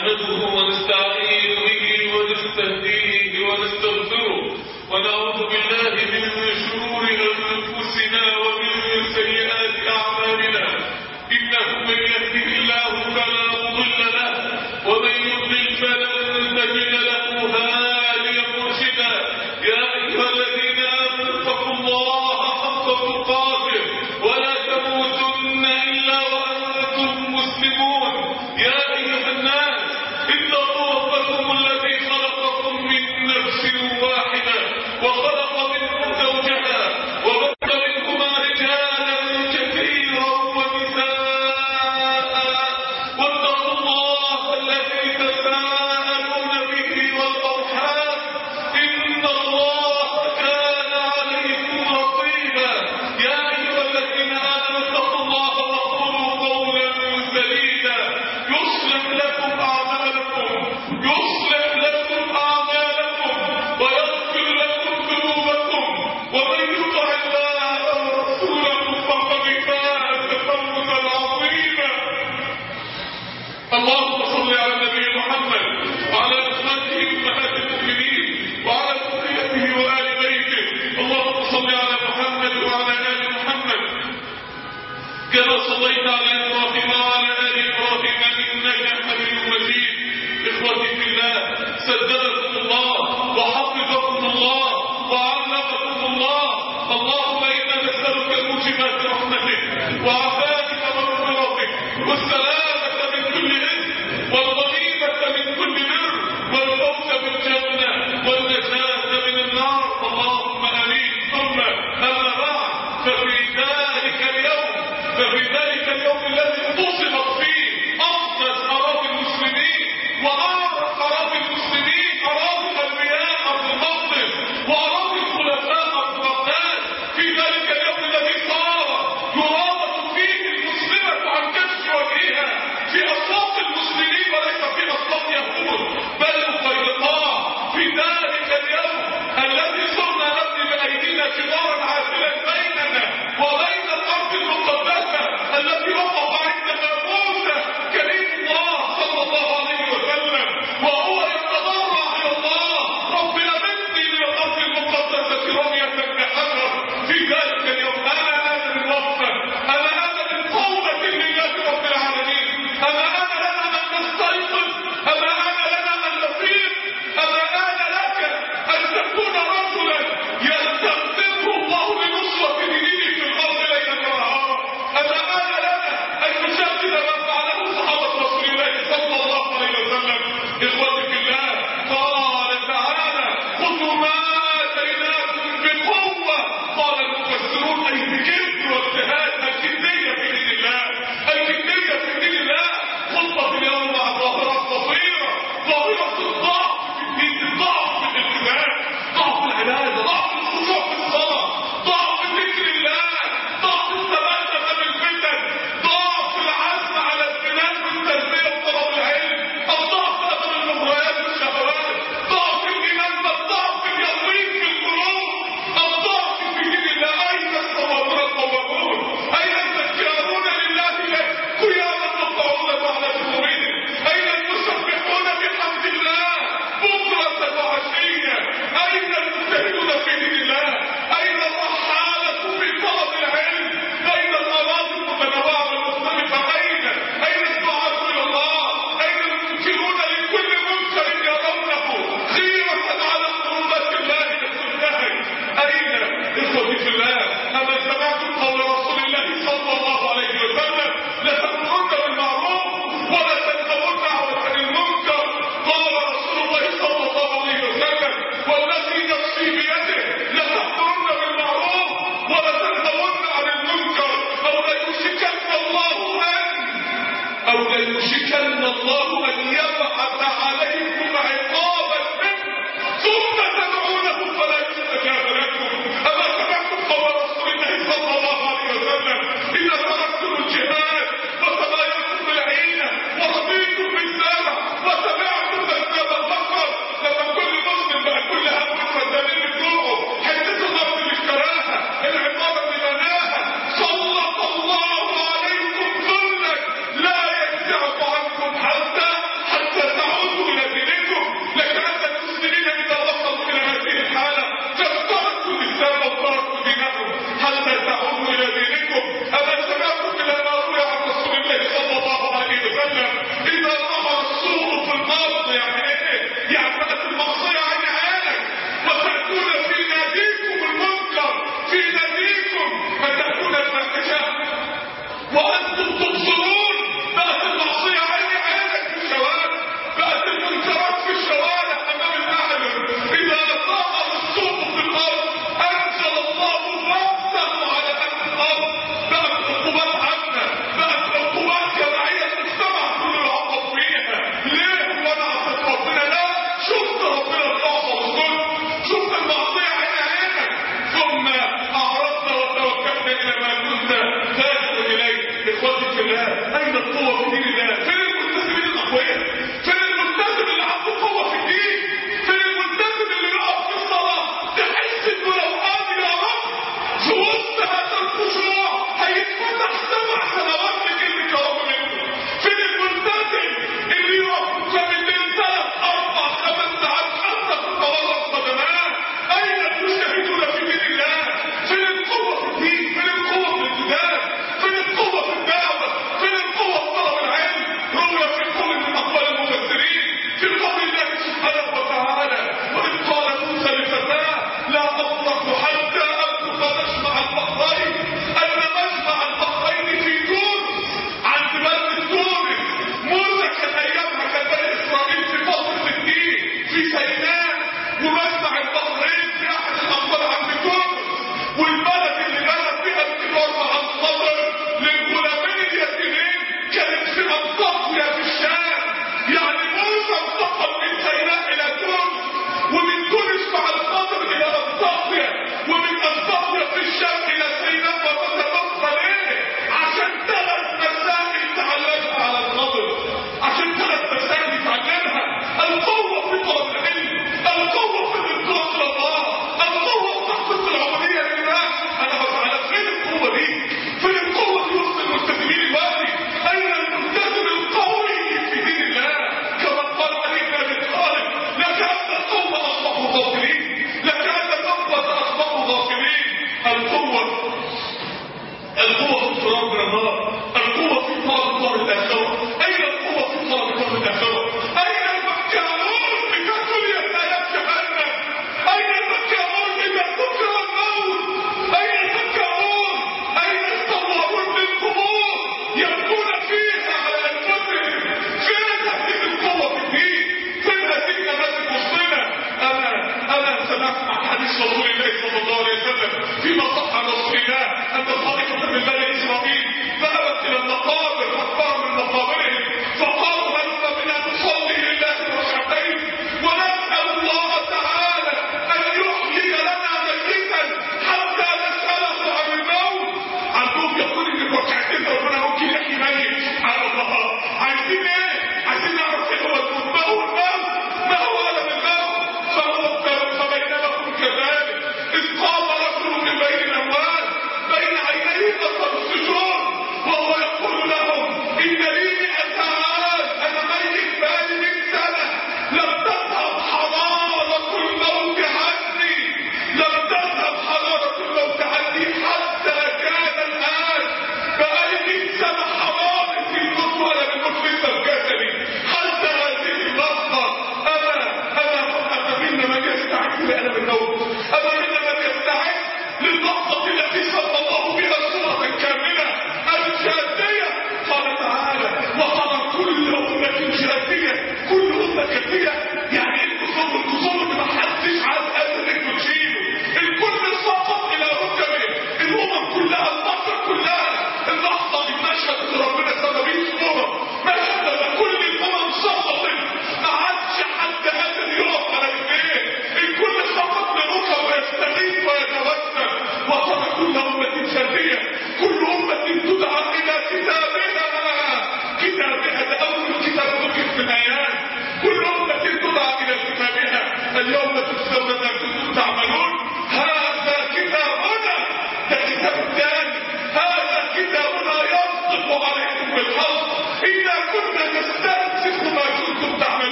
نحمده ونستعين به ونستهديه ونستغفره ونعوذ بالله من شرور أنفسنا ومن سيئات أعمالنا إنه من يهده الله فلا مضل له ومن يضلل فلن تجد له هاديا مرشدا يا أيها الذين آمنوا اتقوا الله حق تقاته ولا تموتن إلا وأنتم مسلمون يا أيها الناس اتقوا ربكم الذي خلقكم من نفس واحدة وخلق منكم زوجها وبث منكما رجالا كثيرا ونساء واتقوا الله الذي تساءلون به والأرحام إن الله كان عليكم رقيبا يا أيها الذين آمنوا اتقوا الله وقولوا قولا سديدا يصلح لكم أعمالكم يصلح لكم أعمالكم ويغفر لكم ذنوبكم ومن يطع الله ورسوله فقد فاز فوزا عظيما اللهم صل على النبي محمد وعلى ازواجه امهات المؤمنين وعلى ذريته وال بيته اللهم صل على محمد وعلى ال محمد كما صليت على ابراهيم وعلى ال ابراهيم انك حميد مجيد اخوتي في الله سددكم الله وحفظكم الله وعلمكم الله اللهم انا نسالك موجبات رحمتك وعافاتك ومغفرتك والسلامه من كل اثم والغنيمه من كل بر والفوز بالجنه والنجاه من النار اللهم امين ثم اما بعد ففي ذلك اليوم ففي ذلك اليوم الذي اتصلت فيه افضل اراضي المسلمين واعرق اراضي المسلمين اراضي الانبياء ارض المقدس واراضي الخلفاء ارض بغداد في ذلك اليوم الذي صار يرابط فيه المسلمه عن كشف وجهها في اسواق المسلمين وليس في اسواق يهود بل مفيضاء في ذلك اليوم الذي صرنا نبني بايدينا جدارا عادلا بيننا وبين الارض المقدسه التي وقف عندها موسى كريم الله صلى الله عليه وسلم وهو يتضرع الى الله رب لمسني من الارض المقدسه رميه بحجر في ذلك اليوم انا انا من وقفه انا انا من قومه لله رب العالمين انا انا لنا ان نستيقظ انا انا لنا ان نفيق انا انا لك ان تكون رجلا يستخدمه الله لنصره دينه في الارض ليلا ونهارا انا انا لنا ان نجدد ما فعله صحابه رسول الله صلى الله عليه وسلم اخوتي في الله قال تعالى خذوا ما اتيناكم بقوه قال المفسرون اي بجد واجتهاد الجديه في دين الله الجديه في دين الله خطبه اليوم مع ظاهره خطيره ظاهره الضعف في الدين الضعف في الالتزام ضعف العباده ضعف الخشوع في الصلاه ضعف ذكر الله ضعف الثبات امام الفتن ضعف العزم على البناء والتربيه وطلب العلم الضعف امام المغريات والشهوات ضعف الايمان بالضعف اليقين في القلوب الضعف في دين الله اين الصوابون القوامون اين الذكارون لله قياما وقعودا وعلى جنوبهم اين المسبحون بحمد الله بكره وعشيه اين المجتهدون في دين الله اين الرحاله في طلب العلم اين الاراضي المتنوعه والمختلفه اين اين الدعاه الى الله اين المنكرون لكل منكر يرونه خيره على حرمات الله تنتهي اين اخوتي في الله اما سمعتم قول رسول الله صلى الله عليه وسلم لتأمرن بالمعروف ولا تنهون عن المنكر قال رسول الله صلى الله عليه وسلم والذي نفسي بيده لتأمرن بالمعروف ولا تنهون عن المنكر او ليوشكن الله ان او ليوشكن الله ان يبعث عليكم عقابا منه ثم تدعونه فلا يستجاب لكم اما سمعتم قول رسول الله صلى الله عليه وسلم اذا تركتم الجهاد وتبايعتم بالعينه ورضيتم بالسابع وتبعتم اسباب البقر لما كل مسلم بقى كل هم الفدانين بتوعه حته الارض اللي اشتراها العماره اللي بناها سلط الله عليكم ذلا لا ينزعه عنكم حتى حتى وانتم تبصرون بقت المعصيه عيني عينك في الشوارع بقت المنكرات في الشوارع امام الاعين اذا ظهر السوق في الارض انزل الله راسه على اهل الارض بقت عقوبات عامه بقت عقوبات جماعيه المجتمع كله يعاقب فيها ليه وانا عصيت ربنا لا شفت ربنا الرحمه والظلم شفت المعصيه عين عينك ثم اعرضنا وتوكلنا الى ما كنت تدعو اليه اخوتي في الله اين القوه في دين الله فين الملتزمين الاقوياء فين الملتزم اللي عنده قوه في الدين فين الملتزم اللي يقف في الصلاه تحس انه لو قام يا رب في وسط هذا الخشوع هيتفتح سبع سنوات لكلمه يا رب منه فين الملتزم اللي يقف في الليل ثلاث اربع خمس ساعات حتى في التورط قدمات اين المجتهدون في دين الله فين القوه في الدين فين القوه في الالتزام فين القوه في الدعوه فين القوه في طلب العلم روي في قول من اقوال المفسرين في قول الله سبحانه وتعالى واذ قال موسى لفتاه لا اطرق حتى ابلغ مجمع البحرين ان مجمع البحرين في تونس عند بلد تونس موسى كان ايامها كان بني اسرائيل في فتره الدين في سيناء ومجمع البحرين في احد الامطار عند تونس والبلد اللي بلد فيها الكبار مع الصبر للغلامين اليتيمين كانت في انطاكيا في الشام يعني موسى انتقل من سيناء الى تونس ومن تونس مع الصبر الى انطاكيا ومن انطاكيا في الشام الى سيناء وتتبقى ليه عشان ثلاث مسائل تعلمها على الصبر عشان ثلاث مسائل يتعلمها القوه في طلب العلم القوه في الانقاذ الى الله القوه في تحقيق العبوديه لله انا بسأل فين القوه دي فين القوه في وسط الملتزمين دلوقتي اين الملتزم القوي في دين الله كما قال علي بن ابي طالب لكان القوم اصبحوا غافلين لكان القوه اصبحوا غافلين القوه القوة في اقتراب من النار القوة في طلب دار الآخرة أين القوة في طلب دار الآخرة أين المكارون إذا تليت آيات جهنم أين المكارون إذا ذكر الموت أين المكارون أين الصوارون بالقبور يبكون فيها على أنفسهم فين هذه القوة في الدين فين هذه النماذج المسلمة أنا أنا سمعت عن حديث رسول الله صلى الله عليه وسلم فيما صح عن رسول الله أن طائفة من بني إسرائيل ذهب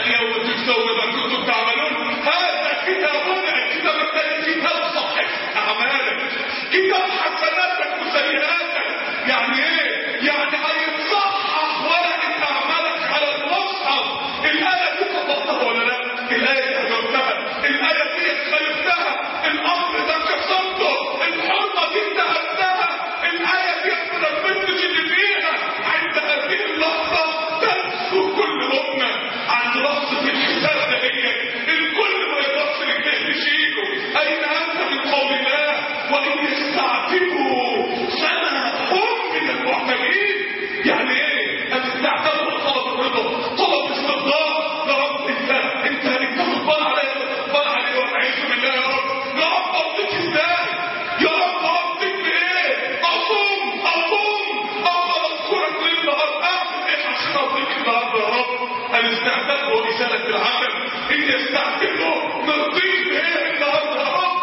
اليوم تجزون ما كنتم تعملون هذا كتابنا كتاب الثاني كتاب صحيح اعمالك كتاب حسناتك وسيئاتك يعني ايه يعني هيتصحح ورقه اعمالك على المصحف الايه دي طبقتها ولا لا الايه دي هجرتها الايه دي خالفتها الامر ده كسرته الحرمه دي انتهكتها الايه دي ما نفذتش اللي فيها عند هذه اللحظه تنسو كل امه عند لحظه الحساب ده هي الكل ما يقدرش رجليه تشيله اين انت من قول الله وان يستعتبوا فما هم من المعتدين يعني ايه الاستعتاب طلب الرضا طلب استرضاء يا رب انت انت انت غضبان عليا غضبان عليا والعياذ بالله يا رب يا رب ارضيك ازاي يا رب ارضيك بايه اصوم اصوم افضل اذكرك ليل نهار اعمل ايه عشان ارضيك النهارده يا رب الاستعتاب هو رساله العمل ان يستعتبوا نرضيك بايه النهارده يا رب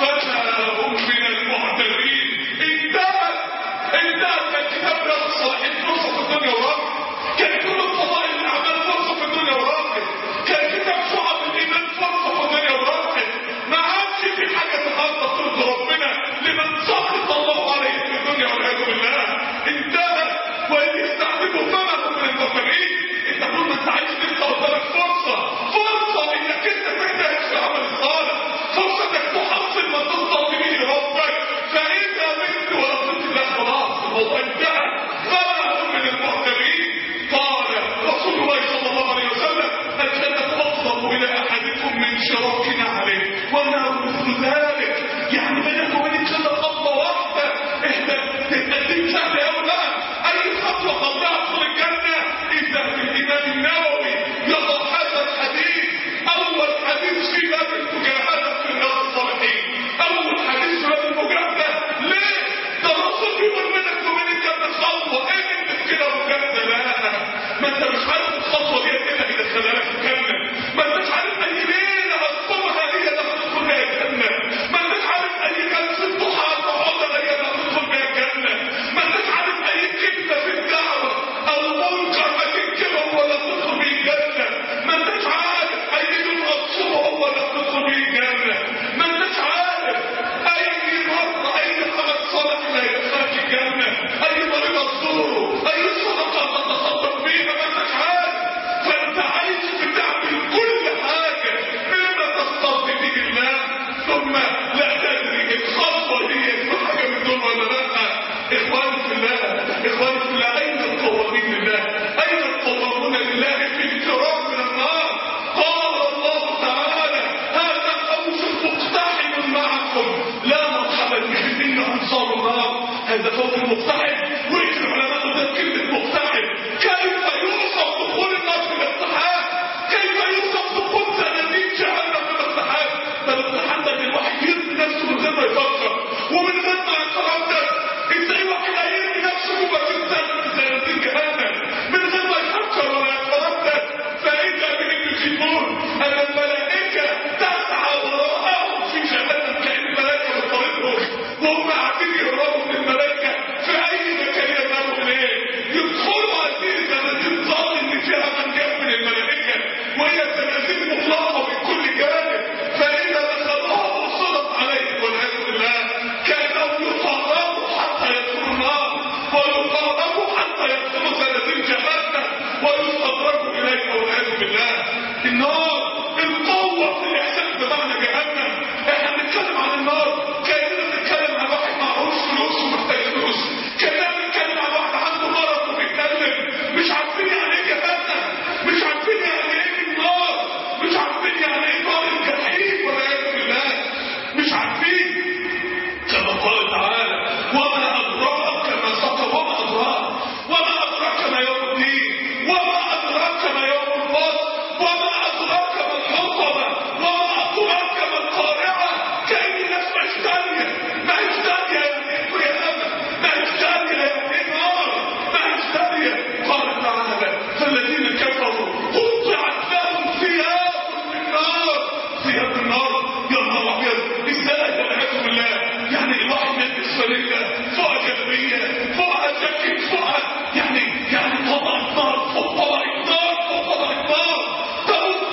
فما هم من المعتدين انتهت انتهت كان كتاب رياض الصالحين فرصه في الدنيا وراك كان كل فضائل الاعمال فرصه في الدنيا وراك كان كتاب شعب الايمان فرصه في الدنيا وراك ما عادش في حاجه النهارده ترضي ربنا لمن سخط الله عليه في الدنيا والعياذ بالله انتهت وان يستعذبوا فما هم من المعتدين انت طول ما انت عايش لسه قدامك فرصه فرصه انك انت تجتهد في العمل الصالح فرصه انك تحصل ما تصل به ربك فاذا مت ولقيت الله خلاص الموضوع انتهى فما هم من المعتدين قال رسول الله صلى الله عليه وسلم الجنه اقرب الى احدكم من شراك نعله والنار مثل ذلك يعني بينك وبين الجنه خطوه واحده اهدى تتقدم سهله قوي بقى اي خطوه قبلها تدخل الجنه اذا الامام النووي يضع هذا الحديث اول حديث في باب المجاهده في رياض الصالحين اول حديث في باب المجاهده ليه؟ ده الرسول بيقول بينك وبين الجنه خطوه ايه انت كده والجنه لا ما انت مش عارف الخطوه دي ايه اللي هيدخلها لك الجنه ما انتش عارف اي ليله هتقومها هي اللي هتدخل بيها الجنه ما انتش عارف اي جلسه ضحى تقعدها هي اللي هتدخل بيها الجنه ما انتش عارف اي كلمه في الدعوه او منكر هتنكره ولا تدخل بيه الجنه ما انتش عارف اي يوم هتصومه هو اللي هتدخل بيه الجنه ما انتش عارف اي مره اي عمل صالح اللي هيدخلك الجنه اي مريض تزوره اي صدقه تتصدق بيها ما انتش عارف فانت عايز بتعمل كل حاجه بما تسترضي به الله ثم لا تدري الخطوه دي اسمها حاجه من دول ولا لا اخواني في الله اخواني في الله اين القوامين لله اين القوامون لله في الكرام من النار قال الله تعالى هذا فوز مقتحم معكم لا مرحبا بهم ان انصار النار هذا فوز مقتحم وإن العلماء قدام كلمه مقتحم كيف يوصف دخول النار في الاقتحام كيف يوصف دخول سنتين جهنم في الاقتحام ده الاقتحام ده ان الواحد يرمي نفسه من غير ما يفكر ومن غير ما يتردد ازاي واحد هيرمي نفسه جوه سنتين جهنم من غير ما يفكر ولا يتردد فاذا بهم يجيبون ان الملائكه تسعى وراءهم في جهنم كان الملائكه بتطاردهم وهم قاعدين يهربوا من الملائكه في اي مكان يذهبوا اليه يدخلوا هذه الزنازين ظن ان فيها من جاء من الملائكه وهي زنازين مغلقه من كل جانب فاذا دخلوها وصلت عليهم والعياذ بالله كانوا يطردوا حتى يدخلوا النار ويطردوا حتى يدخلوا زنازين جهنم ويستدرجوا اليها والعياذ بالله النار القوه في الاحساس بمعنى جهنم احنا بنتكلم عن النار كاننا بنتكلم عن واحد معهوش فلوس ومحتاج فلوس كاننا بنتكلم عن واحد عنده مرض وبيتكلم مش عارفين يعني ايه جهنم مش عارفين يعني ايه النار مش عارفين يعني ايه نار الجحيم والعياذ بالله مش عارفين كما قال تعالى وما أدراك ما سقى وما أدراك وما أدراك ما يوم الدين وما أدراك ما يوم الفصل وما أدراك ما الحطمة وما أدراك ما القارعة كأن الناس مش دارية ما هيش دارية يعني إيه يا أمل ما هيش دارية يعني إيه نار ما هيش دارية قال تعالى فالذين كفروا قطعت لهم ثياب من نار ثياب النار يا نهار أبيض إزاي والعياذ بالله يعني الواحد يلبس فانيلا فوق جلبيه فوق جاكيت فوق يعني يعني طبقه نار فوق طبقه نار فوق طبقه نار تموت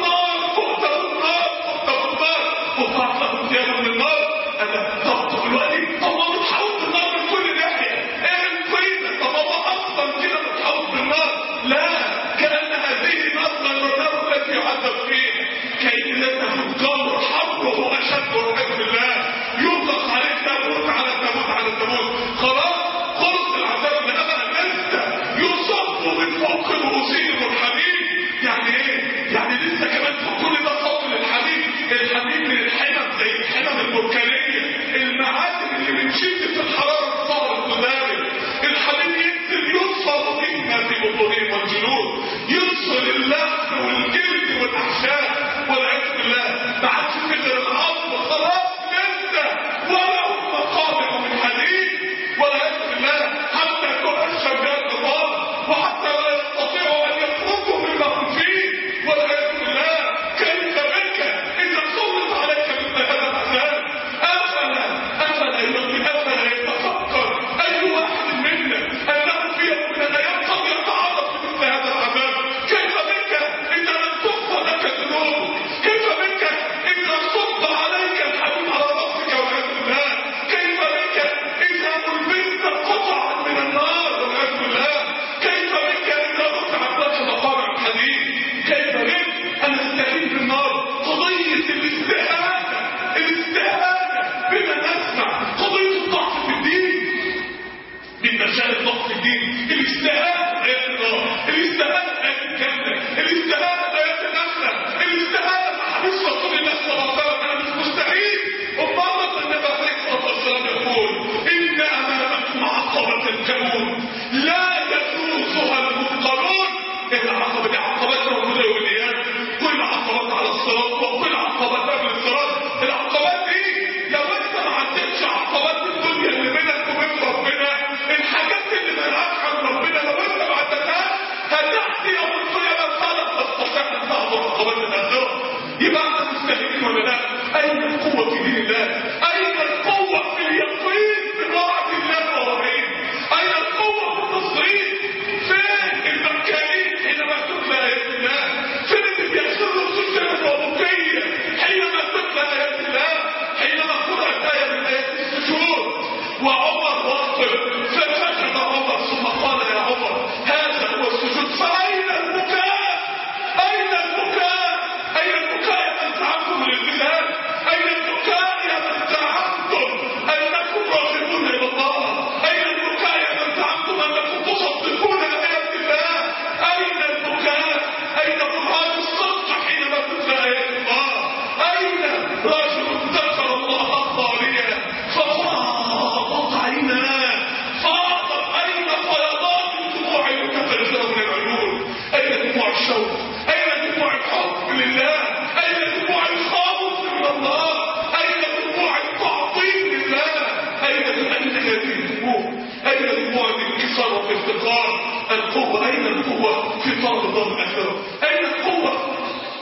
يعذب فيه كأن لنا الجمر حره أشد والعياذ بالله يطلق عليك تموت على تموت على تموت خلاص خلص العذاب من أبدا لسه يصب من فوق رؤوسهم الحديد يعني ايه؟ يعني لسه كمان في كل ده صوت للحديد الحديد من الحمم زي الحمم البركانية المعادن اللي من شدة الحرارة الصهر القدامي الحديد ينزل يوصل مما في بطونهم والجلود يوصل اللحم والجلد والاحشاء والعياذ بالله ما عادش كده العظم خلاص لسه ولا هم مقامع من حديد والعياذ بالله حتى تؤشر بها النظام وحتى لا يستطيعوا ان يخرجوا مما هم فيه والعياذ بالله كيف بك اذا سلط عليك مثل هذا العذاب افلا افلا يرضي افلا يتفكر اي واحد منا انه في يوم من الايام قد يتعرض لمثل هذا العذاب كيف بك اذا لم تغفر لك ذنوبك كيف بك اذا صب عليك الحديد على راسك والعياذ بالله كيف بك اذا ملبست قطعا من النار والعياذ بالله كيف بك اذا رفعت لك مقامع الحديد كيف بك ان استعين بالنار قضيه الاستهانه الاستهانه بما نسمع قضيه الضعف في الدين من مشاهد ضغط الدين الاستهانة بآيات الله الاستهانة بآيات الجنة الاستهانة بآيات الآخرة الاستهانة بحديث رسول الله صلى الله عليه وسلم أنا مش مستحيل أمامة النبي عليه الصلاة والسلام يقول إن أمامكم عقبة الكون لا يجوزها المنقلون العقبة دي عقبات موجودة يوم القيامة كل عقبات على الصراط وكل عقبات قبل الصراط العقبات دي لو انت ما عدتش عقبات الدنيا اللي بينك وبين ربنا الحاجات اللي مالهاش عن ربنا لو انت ما عدتهاش هتحتي يوم القيامة فلا تستطيع ان تعبر عقبات الاخرة يبقى احنا مستهلكين ولا لا؟ اين القوة في دين الله؟ اين القوة في اليقين بوعد الله ووعيد؟ اين القوة في التصديق؟ فين المكانين حينما تتلى ايات الله؟ فين اللي بيحصلوا سجنة وبكية حينما تتلى ايات الله؟ حينما قرأت آية من آيات السجود وعمر واقف فسجد عمر ثم قال يا عمر هذا هو السجود فأين البكاء؟ أين البكاء؟ أين البكاء يا من زعمتم للبلاد؟ أين البكاء يا من زعمتم أنكم راغبون إلى الله؟ أين البكاء يا من زعمتم أنكم تصدقون آيات الله؟ أين البكاء؟ أين برهان الصدق حينما تتلى آيات الله؟ أين رجل ذكر الله خاليا ففاضت عيناه فاضت أين فيضان الدموع المتفجرة من العيون أين دموع الشوق أين دموع الحب لله أين دموع الخوف من الله أين دموع التعظيم لله أين أين هذه الدموع أين دموع الانكسار والافتقار القوة أين القوة في طلب دار الآخرة أين القوة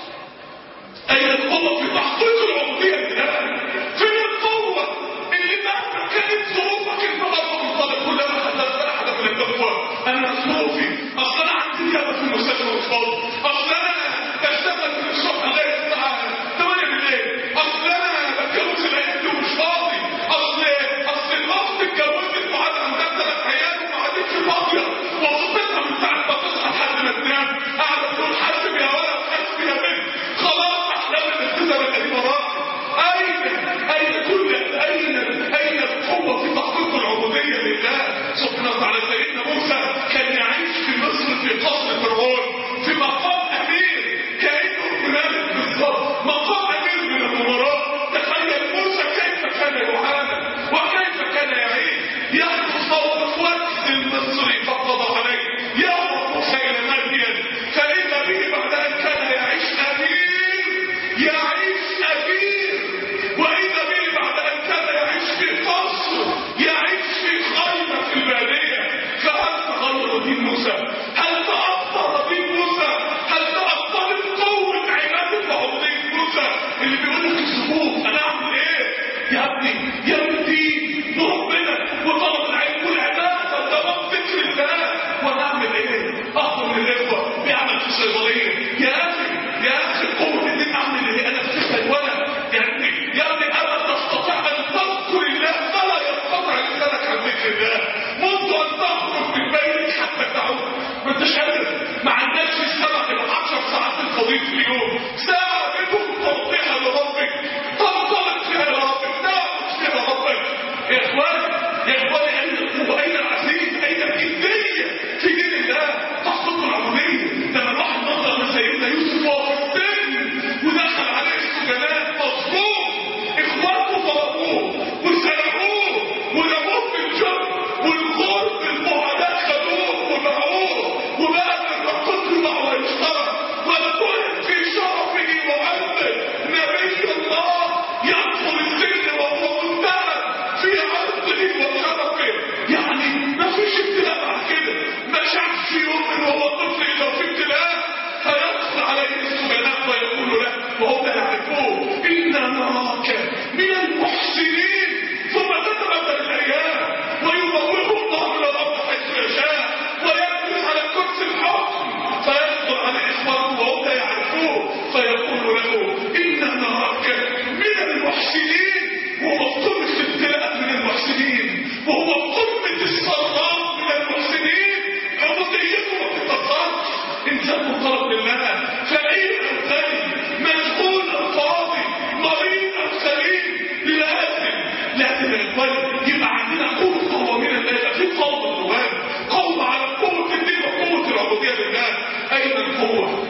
أين القوة في تحقيق العبودية لله؟ فين القوة اللي مهما كانت ظروفك انت برضه بتطالب كلما حدثت أحد من الإخوة أنا ظروفي أصل أنا عندي نيابة في المستشفى مش فاضي أصل أنا بشتغل من الصبح لغاية الساعة 8 بالليل أصل أنا بتجوز العيد ومش فاضي أصل أصل الأخت اتجوزت وقعد عندها ثلاث عيال وما عادتش فاضية وظيفتها من ساعة ما تصحى لحد ما تنام قاعدة تقول حاسب يا ولد حاسب يا بنت خلاص أحلام الالتزام القديمة راحت أين أين كل أين أين القوة في تحقيق العبودية لله سبحانه وتعالى سيدنا موسى كان يعيش في مصر في قصر فرعون في مقام أمير كأنه هنالك بالظبط مقام أمير من الأمراء تخيل موسى كيف كان يعانى وكيف كان يعيش يحدث موقف وجه المصري فقضى عليه يهرب موسى إلى مدين فإذا به بعد أن كان يعيش أمير يعيش أمير وإذا به بعد أن كان يعيش في قصر يعيش في خيمة في البادية فهل تغير دين موسى؟ هل تأثر دين موسى؟ هل تأثرت قوة عبادة وعبودية موسى اللي بيقول لك الصفوف أنا أعمل إيه؟ يا ابني يا ابني دين وربنا وطلب العلم والعبادة وتمام ذكر الله وأنا أعمل إيه؟ أخذ من الإخوة بيعمل في صيدلية يا أخي يا أخي قوة الدين أعمل إيه؟ أنا في صيدلة يا ابني يا ابني ألا تستطيع أن تذكر الله فلا ينقطع لسانك عن ذكر الله منذ أن تخرج من بيتك حتى تعود ما انتش قادر ما عندكش السبع العشر ساعات فاضيين في اليوم ساعة منهم تقضيها لربك تنطلق فيها لربك تعبد فيها ربك يا اخواني يا اخواني اين القوة اين العزيز اين الجدية في دين الله تحقق العبودية لما الواحد نظر لسيدنا يوسف وهو في السجن ودخل عليه السجناء مظلوم اخواته ضربوه وسرقوه ورموه في الجب والغرب البعداء خدوه وباعوه وبقى من القتل معه يشترى والكل في شرفه وعرضه نبي الله يدخل السجن وهو متهم في عرضه وشرفه يعني ما فيش ابتلاء بعد كده ما شافش يوم وهو طفل اذا في ابتلاء فيدخل عليه السجناء ويقول له وهم يعرفوه انا نراك من المحسنين ثم تتبدل الايام ويبوئه الله من الارض حيث يشاء ويجلس على كرسي الحكم فيدخل على اخوانه وهم يعرفوه فيقول له انا نراك من المحسنين وهو في قمه الابتلاء من المحسنين وهو في قمه السراء من المحسنين عبوديته ما بتتقطعش انسان مقرب لله فقير او غني مشغول او فاضي مريض او سليم لازم لازم يا اخواني يبقى عندنا قوه قوامين الله يبقى في قوه جوانا قوه على قوه الدين وقوه العبوديه لله اين القوه؟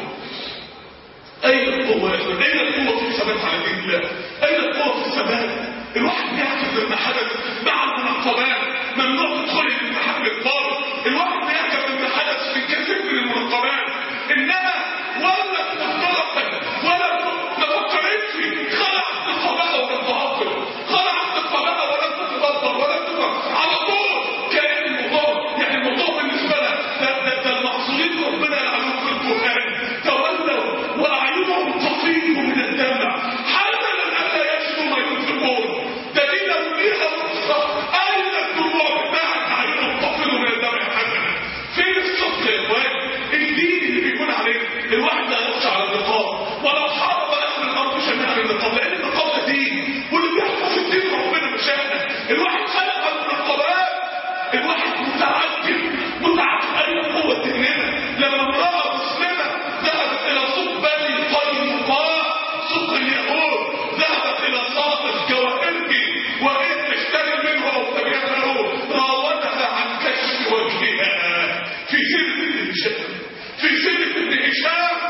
اين القوه يا اخوان؟ اين القوه في الثبات على دين الله؟ اين القوه في الثبات؟ الواحد بيعرف لما حدث مع المنقبات ممنوع تدخلي الامتحان بالقارب الواحد بيعرف لما حدث في كثير من المنقبات انها ولا مختلطه ولا ما فكرتش خلعت نقابها ولا تعاقب خلعت نقابها ولا تتدبر ولا تفكر على طول كان الموضوع يعني الموضوع بالنسبه لها ده, ده, ده المعصومين ربنا يلعنهم في القران تولوا واعينهم تفيض من الدمع حتى الا يجدوا ما ينفقون ده دي لو ليها رخصه اين الدموع بتاعت اعينهم تفيض من الدمع يا حسن فين الصدق يا اخوان الدين اللي بيكون عليه الواحد لا يخشى على النقاب ولو حارب اهل الارض جميعا النقاب لان النقاب ده دين واللي بيحفظ الدين ربنا مش احنا الواحد خلق النقابات الواحد متعجب متعجب اين قوه ديننا لما امراه مسلمه ذهبت الى سوق بني قينقاع سوق اليهود ذهبت الى صادق جواهرجي وهي تشتري منه او تبيع له راودها عن كشف وجهها في سنه ابن هشام في سنه ابن هشام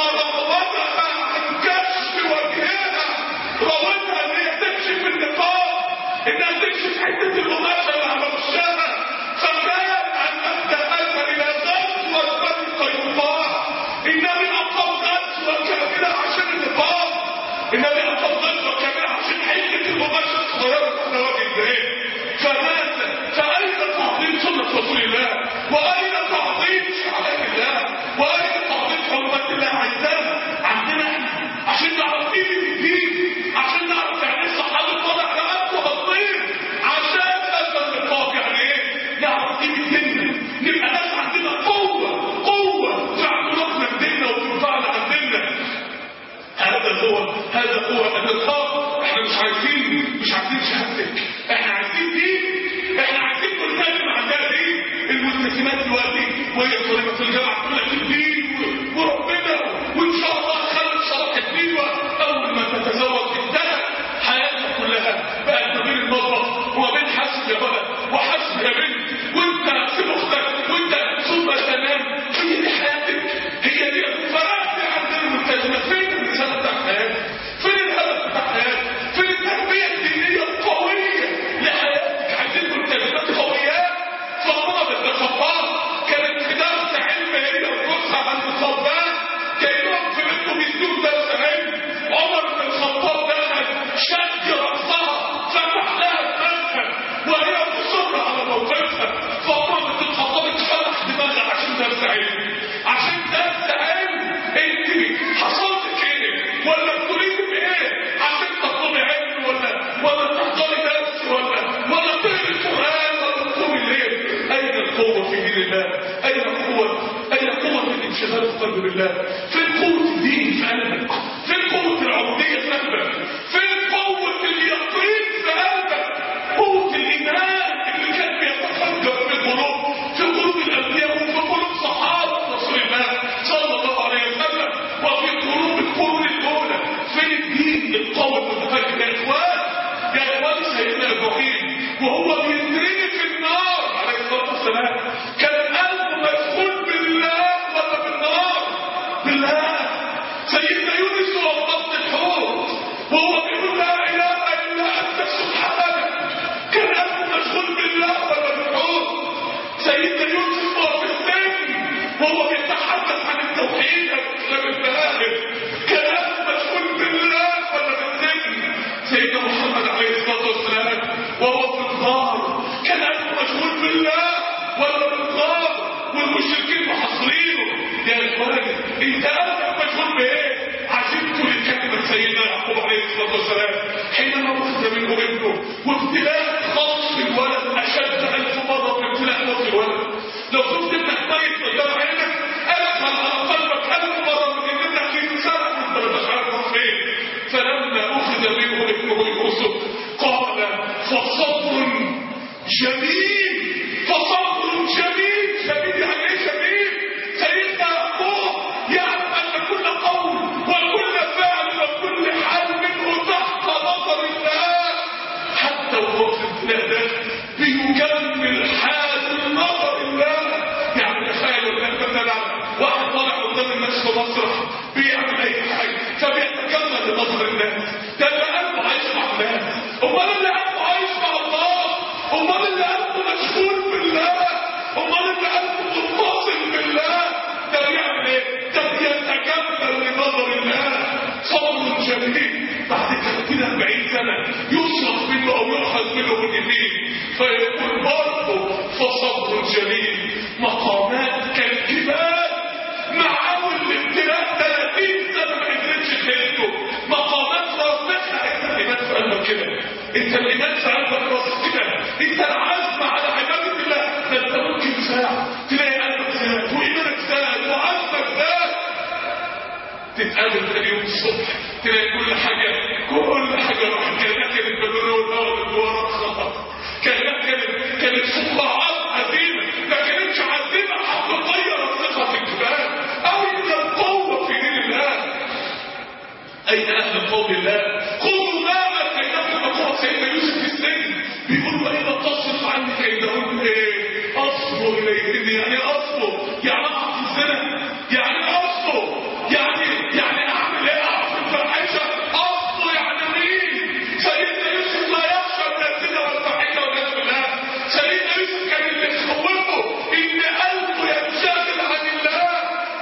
فراودها عن كشف وجهها راودها ان هي تكشف النقاب انها تكشف حته القماشه اللي على وشها فكان ان ابدا الى غزوه بني قينقاع النبي اقام غزوه كامله عشان النقاب النبي اقام غزوه كامله عشان حته القماشه الصغيره على وجه البيت فمات فاين تعظيم سنه رسول الله واين تعظيم شعائر الله واين تعظيم حرمات الله عايزانا عندنا احنا عشان نعرف قيمه الدين عشان نعرف يعني ايه صحابه طالع رقبته بطير عشان هذا النقاب يعني ايه نعرف قيمه ديننا نبقى ناس عندنا قوه قوه في اعتراضنا بديننا وفي دفاعنا عن ديننا هذا هو هذا هو النقاب احنا مش عايزين مش عايزين شهادتك احنا عايزين دين احنا عايزين نلتزم عندها دين الملتزمات دلوقتي وهي طالبه في الجامعه تقول لك الدين و- وربنا وان شاء الله خلت شرح الدين اول ما تتزوج انتهت حياتها كلها بقت ما بين المطبخ وما بين حسب يا ولد وحسب يا بنت وانت سيب اختك وانت ثم تنام هي دي حياتك هي دي فرقت عن الملتزمه فين الرساله بتاع حياتك فين الهدف بتاع حياتك فين التربيه الدينيه القويه لحياتك عايزين ملتزمات قويات فاطمه بنت الخطاب كانت في درس علم هي وجوزها عند الخباز كانهم في بيتهم بيدوا درس علم عمر بن الخطاب دخل شد راسها فتح لها دماغها وهي مصره على موقفها فاطمه بنت الخطاب اتفتح دماغها عشان درس علم عشان درس علم انت حصلت ايه ولا بتريد بايه عشان تطلبي علم ولا ولا تحضري درس ولا ولا تقري القران ولا تقومي الليل اين القوه في دين الله اين القوه اين قوه في الانشغال في قلب الله فين قوه الدين في قلبك فين قوه العبوديه في قلبك فين قوه اليقين في قلبك قوه الايمان اللي كان بيتفجر في القلوب في قلوب الانبياء وفي قلوب صحابه رسول الله صلى الله عليه وسلم وفي حاصرينه يا اخواني انت قلبك مشغول بايه؟ عجبت لكلمة سيدنا يعقوب عليه الصلاة والسلام حينما أخذ منه ابنه وابتلاء خطف الولد أشد ألف مرة من ابتلاء موت الولد لو كنت ابنك ميت قدام عينك أدخل على قلبك ألف مرة من إن ابنك يتسرق وأنت مش عارف راح فين فلما أخذ منه ابنه يوسف قال فصبر جميل فصبر جميل جميل يعني ايه جميل سيدنا يعقوب يعلم ان كل قول وكل فعل وكل حال منه تحت نظر الله حتى وهو في الابتلاء ده بيكمل حال نظر الله يعني تخيلوا الان مثلا واحد طالع قدام الناس في مسرح بيعمل اي حاجه فبيتكلم لنظر الناس ده اللي قلبه عايش مع الناس امال اللي قلبه عايش مع الله امال اللي قلبه مشغول بالله امال اللي قلبه متصل بالله ده بيعمل ايه؟ ده بيتكبر لنظر الله صبر جميل بعد 30 40 سنه يصرف منه او يؤخذ منه باليمين فيقول برضه فصبر جميل مقامات كالجبال مع اول الابتلاء 30 سنه ما قدرتش تهده مقامات راسخه انت الايمان في قلبك كده انت الايمان في قلبك راسخ كده انت العزم على عباده الله ده انت ممكن ساعه تلاقي قلبك زاد وايمانك زاد وعزمك زاد تتقابل تاني يوم الصبح تلاقي كل حاجه كل حاجه راحت كانها كانت بالونه والارض الدوار خطط كانها كانت كانت فقاعات عزيمه ما كانتش عزيمه حقيقيه راسخه في الجبال او من القوه في دين الله أين أهل قول الله خذوا ما آتيناكم بقوة سيدنا يوسف في السجن بيقول وإذا تصرف عني كيدهن إيه أصبر إليهن يعني أصبر يعني أقع في الزنا يعني أصبر يعني يعني أعمل إيه أقع في الفاحشة أصبر يعني مين سيدنا يوسف لا يخشى من الزنا والفاحشة والعياذ بالله سيدنا يوسف كان اللي يخوفه إن قلبه ينشغل عن الله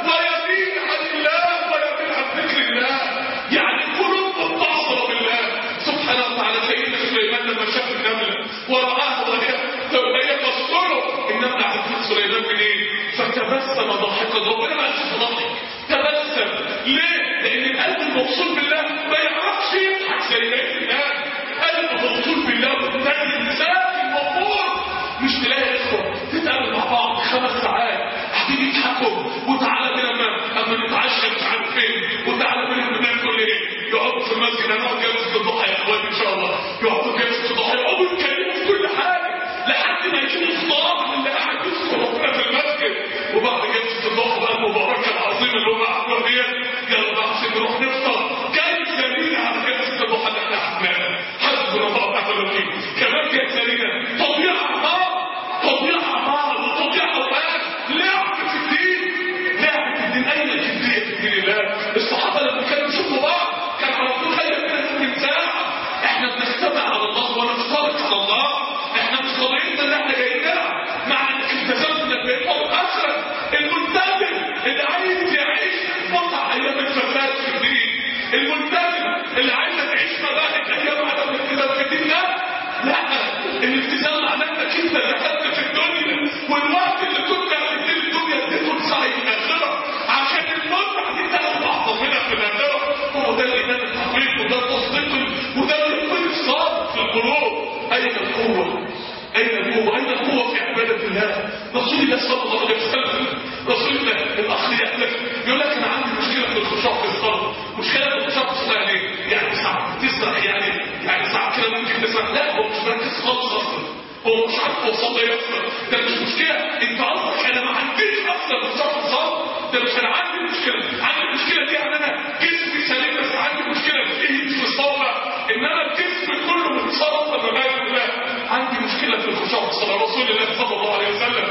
ويميل عن الله ويميل عن ذكر الله يعني قلوب متصلة بالله سبحانه وتعالى سيدنا سليمان لما شاف النملة ورآها وهي وهي تسطره النملة عرفت سليمان منين فتبسم ضاحكا ربنا ما قالش ضحك تبسم ليه؟ لأن القلب الموصول بالله ما يعرفش يضحك زي بقية الناس قلب موصول بالله متزن ساكن مبهور مش تلاقي اخوة تتقابل مع بعض خمس ساعات قاعدين يضحكوا وتعالى كده اما اما نتعشى مش عارف فين وتعالى كده بناكل ايه يقعدوا في المسجد هنقعد جلسه الضحى يا اخوان ان شاء الله يقعدوا جلسه الضحى يقعدوا يتكلموا في كل حاجه لحد ما يجيبوا خطاب اللي قاعد يذكر ربنا في المسجد وبعد جلسه الضحى بقى المباركه العظيمه اللي هم قعدوها ديت يلا بقى عشان نروح نفطر كانت جميله على جلسه الضحى اللي احنا عملناها حسبنا الله ونعم الوكيل كمان كانت جميله تضييع اعمار تضييع اعمار وتضييع اوقات لعب في الدين لعب في الدين اين الجديه في دين الله الصحابه لما كانوا يشوفوا بعض كان على طول خير من من ساعه احنا بنستمع على الله ونفترق على الله احنا مش قضيتنا ان احنا جايين نلعب مع انك التزمت انك بقيت اخرا الملتزم اللي عايز يعيش متع ايام الفساد في الدين الملتزم اللي عايز تعيش مباهج ايام عدم الالتزام في الدين لا لا الالتزام معناه انك انت دخلت في الدنيا والوقت اللي كنت هتدي الدنيا اديته لسعي الاخره عشان المتعه دي تاخد اعظم منها في الاخره هو ده الايمان الحقيقي وده التصديق وده اليقين الصادق في القلوب اين القوه؟ اين القوه؟ اين القوه في عباده الله؟ رسول الله صلى الله عليه وسلم رسول الله الاخ يحلف يقول لك انا عندي مشكله في الخشوع في الصلاه مشكله في الخشوع في الصلاه يعني يعني ساعات تسرح يعني يعني ساعات كده ممكن تسرح لا هو مش مركز خالص اصلا هو مش عارف هو صلى ايه اصلا ده مش مشكله انت قصدك انا ما عنديش اصلا خشوع في الصلاه ده مش انا عندي مشكله عندي المشكله دي يعني انا جسمي سليم بس عندي مشكله في ايه في الصلاه انما الجسم كله متصرف بمبادئ الله عندي مشكله في الخشوع في الصلاه رسول الله صلى الله عليه وسلم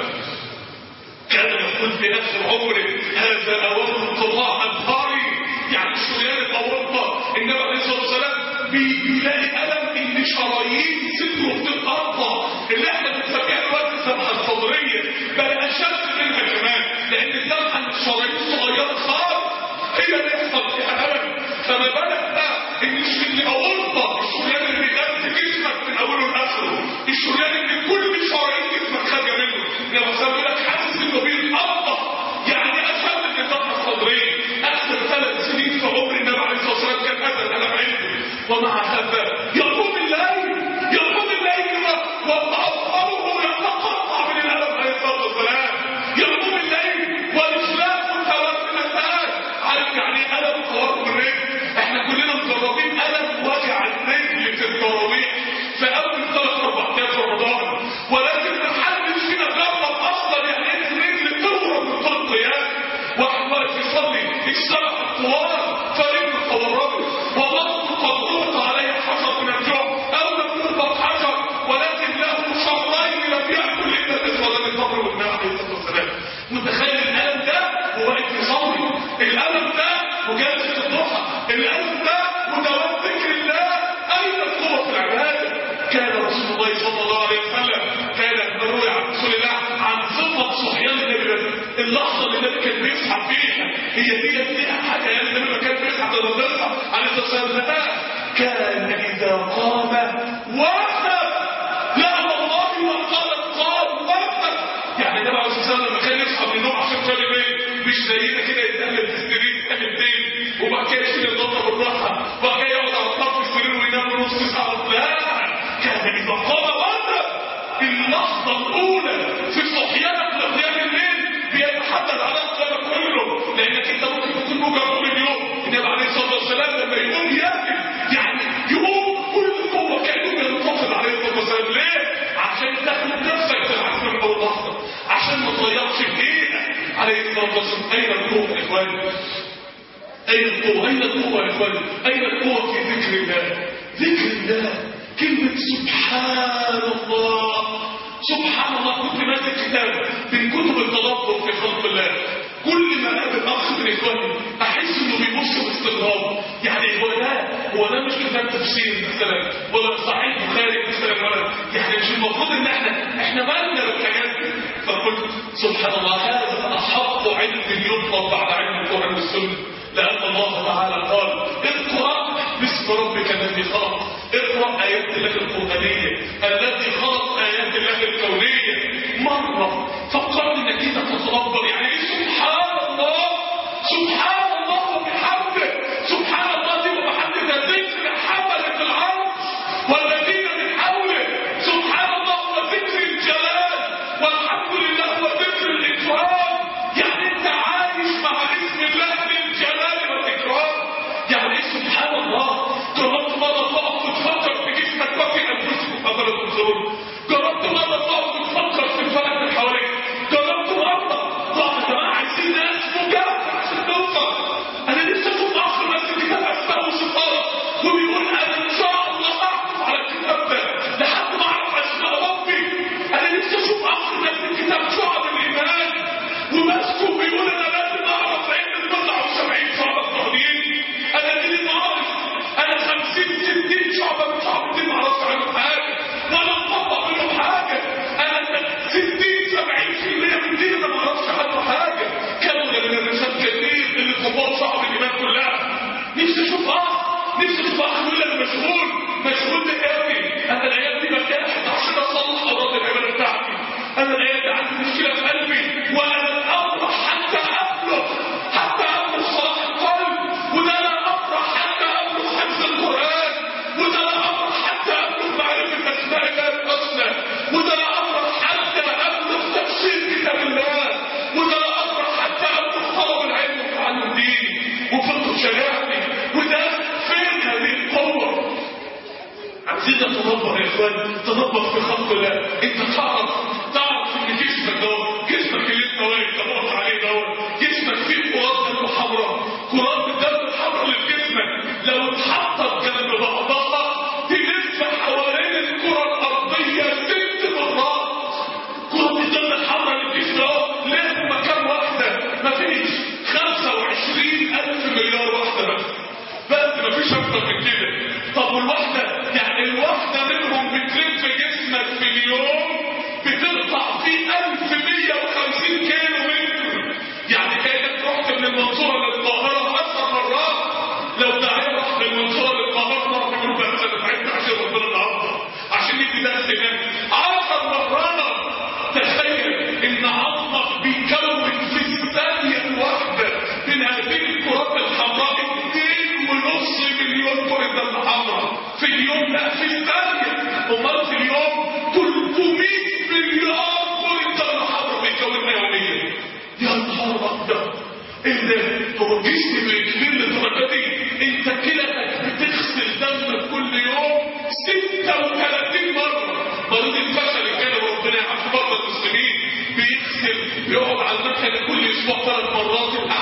كان يقول في اخر عمره هذا اوان انقطاع انهاري يعني شريان الاورطه النبي عليه الصلاه والسلام بيلاقي الم ان شرايين صدره بتتقطع اللي احنا بنسميها دلوقتي الذبحه الصدريه بل اشد منها كمان لان الذبحه من الشرايين صغيره خالص هي اللي يحصل فيها الم فما بالك بقى ان الاورطه الشريان اللي بيغذي جسمك من اوله لاخره الشريان اللي كل شرايين جسمك خارجه منه لما سمي لك حاسس انه بيتقطع واحد واقف يصلي السبع الطوال فرجله تورمت وبطنه قد ضغط عليه حجر من الجوع او لم يربط حجر ولكن له شهرين لم ياكل الا الاسود التمر والماء عليه الصلاه والسلام متخيل الالم ده وواقف يصلي الالم ده وجالس الضحى الالم ده ودوام ذكر الله اين القوه في العباده كان رسول الله صلى الله عليه وسلم كان مروي عن رسول الله عن صفه صحيان النبي اللحظه اللي النبي كان بيصحى فيها هي دي فيها حاجه يعني النبي ما كان بيصحى لما بيصحى عليه الصلاه والسلام كان اذا قام وقف لا والله وقال قام وقف يعني النبي عليه الصلاه والسلام لما كان يصحى من النوم عشان يصلي بيه مش زينا كده يتقلب في السرير يتقلبتين وبعد كده يشيل الغطا بالراحه وبعد كده يقعد على طرف السرير وينام نص ساعه لا كان اذا قام وقف اللحظه الاولى في صحيانك لقيام الليل بيتحدد على القيام كله لانك انت ممكن تكون موجع طول اليوم النبي عليه الصلاه والسلام لما يقوم ياكل يعني يقوم كل قوه كانه بينتفض عليه الصلاه والسلام ليه؟ عشان تاخد نفسك في العزم من اول لحظه عشان ما تضيعش دقيقه عليه الصلاه والسلام اين القوه يا اخواني؟ أين القوة؟ أين القوة يا إخواني؟ أين القوة في ذكر الله؟ ذكر الله كلمة سبحان الله سبحان الله كنت ماسك كتاب من كتب التدبر في خلق الله كل ما اقابل اخ من اخواني احس انه بيبص باستغراب يعني هو ده هو ده مش كتاب تفسير مثلا ولا صحيح بخاري مثلا ولا يعني مش المفروض ان احنا احنا مالنا بالحاجات دي فقلت سبحان الله هذا احق علم يطلب بعد علم القران والسنه لأن الله تعالى قال اقرأ باسم ربك الذي خلق اقرأ آيات الله القرآنية التي خلق آيات الله الكونية مرة فكرت انك انت تتدبر يعني ايه سبحان الله سبحان الله وبحمده سبحان الله دي وبحمده ده ذكر حملة العرش والذين من حوله سبحان الله وذكر الجلال والحمد لله وذكر الإكرام يعني انت عايش مع اسم الله بالجلال والإكرام يعني ايه سبحان الله جربت مرة تقف وتفكر في جسمك وفي أنفسكم قبل تنظرون جربت مرة تقف وتفكر في الفلك من حواليك جربت مرة تقف يا جماعة عايزين ناس مجاهدة عشان توصل أنا لسه كنت أخر بس كتاب أسماء وصفات وبيقول أنا إن شاء الله أحفظ على الكتاب ده لحد ما أعرف أسماء ربي أنا لسه أشوف آخر ناس الكتاب شعب الإيمان وماسكه بيقول أنا لازم أعرف علم البضع وسبعين شعبة التهديد أنا لازم أعرف أنا خمسين ستين شعبة من شعب الدين معرفش عنهم حاجة ولا مطبق منهم حاجة أنا ستين سبعين في المية من الدين أنا معرفش عنه حاجة كمل من الرسالة كتير اللي كبار شعب الإيمان كلها نفسي أشوف أخ نفسي أشوف أخ يقول أنا مشغول مشغول بإيه أنا الأيام دي بتاعت عشان أصلح أمراض العبادة بتاعتي أنا الأيام دي عندي مشكلة في قلبي وأنا لن أفرح حتى أبلغ حتى أبلغ صلاح القلب وده لا أفرح حتى أبلغ حفظ القرآن وده لا أفرح حتى أبلغ معرفة أسماء الله الحسنى وده لا أفرح حتى أبلغ تفسير كتاب الله وده لا أفرح حتى أبلغ طلب العلم وتعلم ديني وفقه شريعتي وده فين هذه القوة عايزين نتدبر يا اخوان تدبر في خلق الله انت تعرف تعرف ان جسمك دوت جسمك اللي انت واقف تبص عليه دوت جسمك فيه كرات دم حمراء كرات الدم الحمراء اللي في جسمك لو اتحطت جنب بعضها تلف حوالين الكره الارضيه ست مرات كرات الدم الحمراء اللي في جسمك اهو ليه مكان واحده مفيش 25000 مليار واحده بس بس مفيش اكتر من كده طب والواحده يعني الواحده منهم بتلف جسمك في اليوم بتقطع فيه 1150 كيلو متر يعني كانك رحت من المنصوره للقاهره 10 مرات لو تعالى رحت من المنصوره للقاهره مره في جروب انا تعبت عشان ربنا النهارده عشان يدي درس هناك 10 مرات تخيل ان عظمك بيكون في الثانيه الواحده من هذه الكرات الحمراء 2 ونص مليون كره دم حمراء في اليوم لا في الثانيه امال في اليوم 300 مليار كره دم حمراء بيكونها يوميا يا نهار ابيض ايه ده هو الجسم بيكمل للدرجه دي انت كلتك بتغسل دم كل يوم 36 مره مريض الفشل اللي كان ربنا يعافي مرضى المسلمين بيغسل بيقعد على المكنه كل اسبوع ثلاث مرات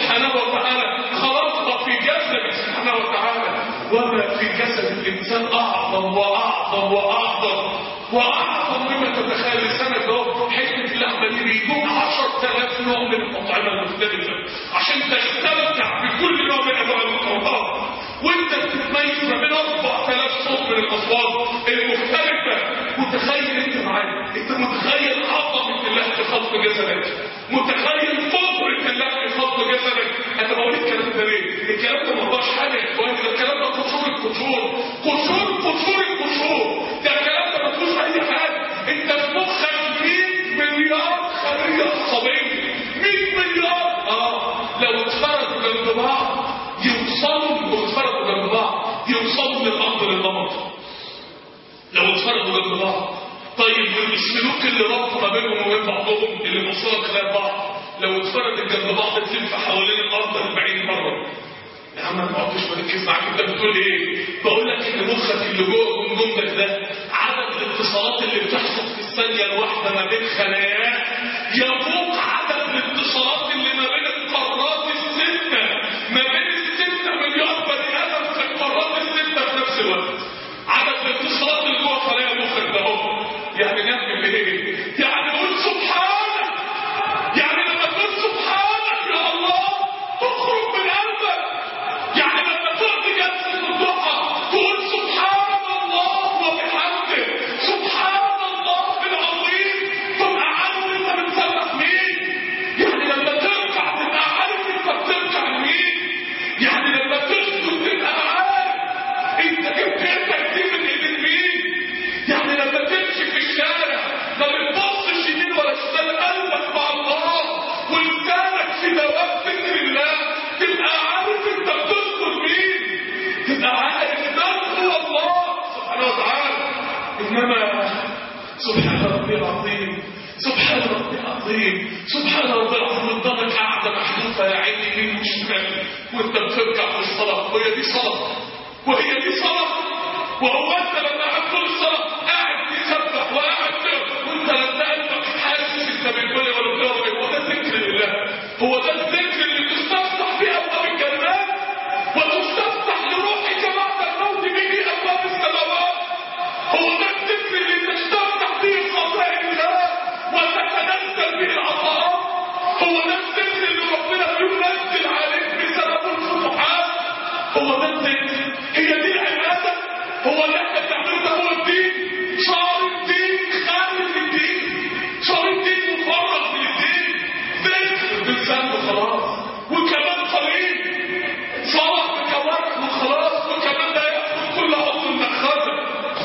سبحانه وتعالى خلقها في جسدك سبحانه وتعالى وما في جسد الإنسان أعظم وأعظم وأعظم وأعظم مما تتخيل لسانك اهو حتة اللحمة دي بيجوم 10000 نوع من الأطعمة المختلفة عشان تستمتع بكل نوع من أنواع الأطعمة وأنت بتتميز ما بين 4000 صوت من الأصوات المختلفة متخيل أنت معايا أنت متخيل عظمة الله في خلق جسدك متخيل قدرة الله في خلق جسدك أنا بقول الكلام ده ليه؟ الكلام ده ما هوش حاجة يا إخواني ده الكلام ده قشور القشور قشور قشور القشور ده الكلام ده ما فيهوش أي حاجة أنت في مخك 100 مليار خلية عصبية 100 مليار آه لو اتفرقوا جنب بعض يوصلوا لو اتفرقوا جنب بعض يوصلوا للأرض للنمط لو اتفرقوا جنب بعض طيب والسلوك اللي ربط ما بينهم وبين بعضهم اللي موصلة خلال بعض لو اتفرقت جنب بعض تلف حوالين الارض 40 مره يا عم انا ما قعدتش بركز معاك انت بتقول ايه؟ بقول لك ان مخك اللي جوه جمجمتك ده عدد الاتصالات اللي بتحصل في الثانيه الواحده ما بين خلاياه يفوق عدد الاتصالات اللي ما بين القارات السته ما بين السته مليار بني ادم في القارات السته في نفس الوقت عدد الاتصالات اللي جوه خلايا مخك ده اهو يعني نعمل ايه؟ يعني قول سبحانك يعني لما تقول سبحانك يا الله تخرج من قلبك يعني لما تقضي جلسة الضحى تقول سبحان الله وبحمده سبحان الله العظيم تبقى عارف انت بتسبح مين يعني لما تركع تبقى عارف انت بتركع لمين يعني لما تسجد تبقى عارف انت جبت ايدك دي من ايدين مين يعني لما تمشي في الشارع ما بتبصش يمين ولا شمال قلبك مع الله ولسانك في دوام ذكر الله تبقى عارف انت بتذكر مين تبقى عارف ده هو الله سبحانه وتعالى انما سبحان ربي العظيم سبحان ربي العظيم سبحان ربي العظيم قدامك قاعده محذوفه يا عيني يمين وشمال وانت بترجع في الصلاه وهي دي صلاه وهي دي صلاه وهو انت لما قعدت طول الصلاه قاعد تسبح وقاعد تقرا وانت لما قلبك حاسس انت بالبلي ولا بتقرا هو ده ذكر لله هو ده الذكر اللي تستفتح به ابواب الجنات وتستفتح لروحك بعد الموت به ابواب السماوات هو ده الذكر اللي تستفتح به خزائن الله وتتنزل به العطاءات هو ده الذكر اللي ربنا ينزل عليك بسبب الفتوحات هو ده الذكر هي دي العباده هو اللي احنا بنعمله ده هو الدين شعار الدين خارج الدين شعار الدين مفرغ من الدين ذكر باللسان وخلاص وكمان قليل صلاح بكوارث وخلاص وكمان لا ياخذ كل عضو مأخذه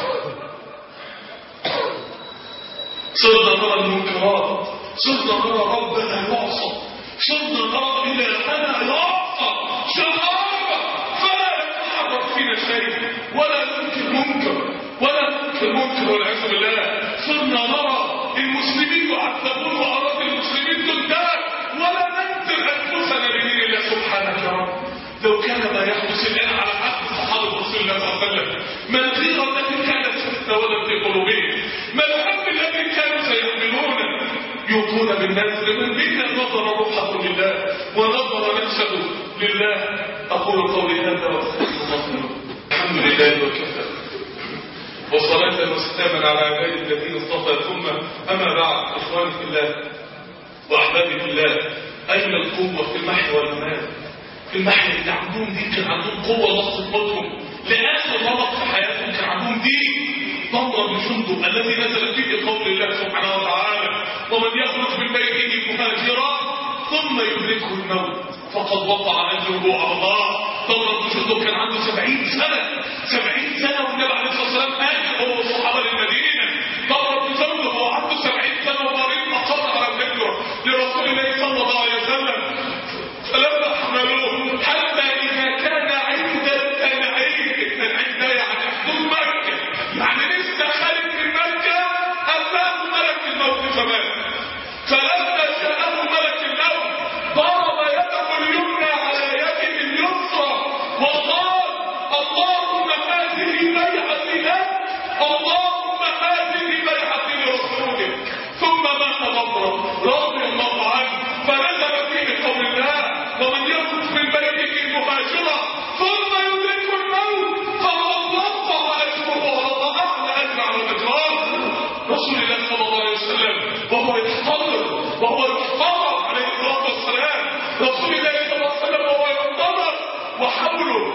صرنا نرى المنكرات صرنا نرى ربنا يعصى صرنا نرى إلهنا يعصى شهارة فلا يتحرك فينا شيء ولا ننكر منكر ولا ننكر منكر والعياذ بالله صرنا نرى المسلمين يعذبون وأراضي المسلمين تنتهك ولا ننكر أنفسنا لدين الله سبحانه يا رب لو كان ما يحدث الآن على عهد صحابة رسول الله صلى الله عليه وسلم ما الغيرة التي كانت ستتولد في قلوبهم ما الهم الذي كانوا سيحملونه يوفون بالنذر من منا نظر روحه لله ونظر نفسه لله أقول قولي هذا وأستغفر الله الحمد لله وكفى وصلاة وسلاما على عباد الذين اصطفى ثم أما بعد إخواني في الله وأحبابي في الله أين القوة في المحي والممات في المحي اللي عندهم دين كان عندهم قوة لحظة موتهم لآخر مرض في حياتهم كان عندهم دين ضمر بن جندب الذي نزل فيه قول الله سبحانه وتعالى ومن يخرج من بيته مهاجرا ثم يدركه الموت فقد وقع اجره على الله ضمر بن جندب كان عنده سبعين سنة سبعين سنة والنبي عليه الصلاة والسلام هاجر هو والصحابة للمدينة ضمر بن جندب هو عنده سبعين سنة ومريض أقر على الهجرة لرسول الله صلى الله عليه وسلم فلما حملوه حتى إذا كان عند التنعيم التنعيم ده يعني حدود مكة يعني لسه خارج من مكة أتاه ملك الموت فمات فلما جاءه ملك الموت ضرب يده اليمنى على يده اليسرى وقال اللهم هذه بيعتي لك اللهم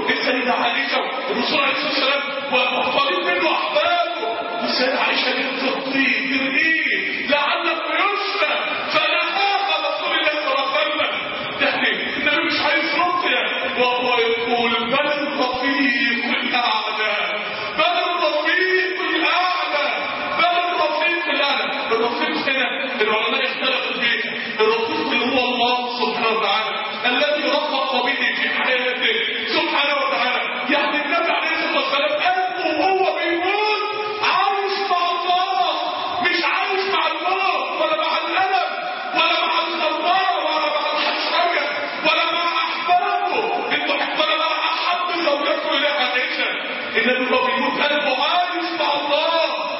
السيدة عائشة والرسول عليه الصلاة والسلام ومختارين منه أحبابه والسيدة عائشة كانت تطيب ترقيه لعلك يشفى فنهاها رسول الله صلى الله عليه وسلم يعني النبي مش عايز رقية وهو يقول بل الرفيق الأعلى بل الرفيق الأعلى بل الرفيق الأعلى الرفيق هنا العلماء اختلفوا فيه الرفيق اللي هو الله سبحانه وتعالى الذي رفق به في حياته سبحانه وتعالى يعني النبي عليه الصلاة والسلام قلبه وهو بيموت عايش مع الله مش عايش مع الموت ولا مع الألم ولا مع الخمار ولا مع الحشرجة ولا مع أحبابه انتوا ولا مع أحب زوجته إلى عائشة النبي وهو بيموت قلبه عايش مع الله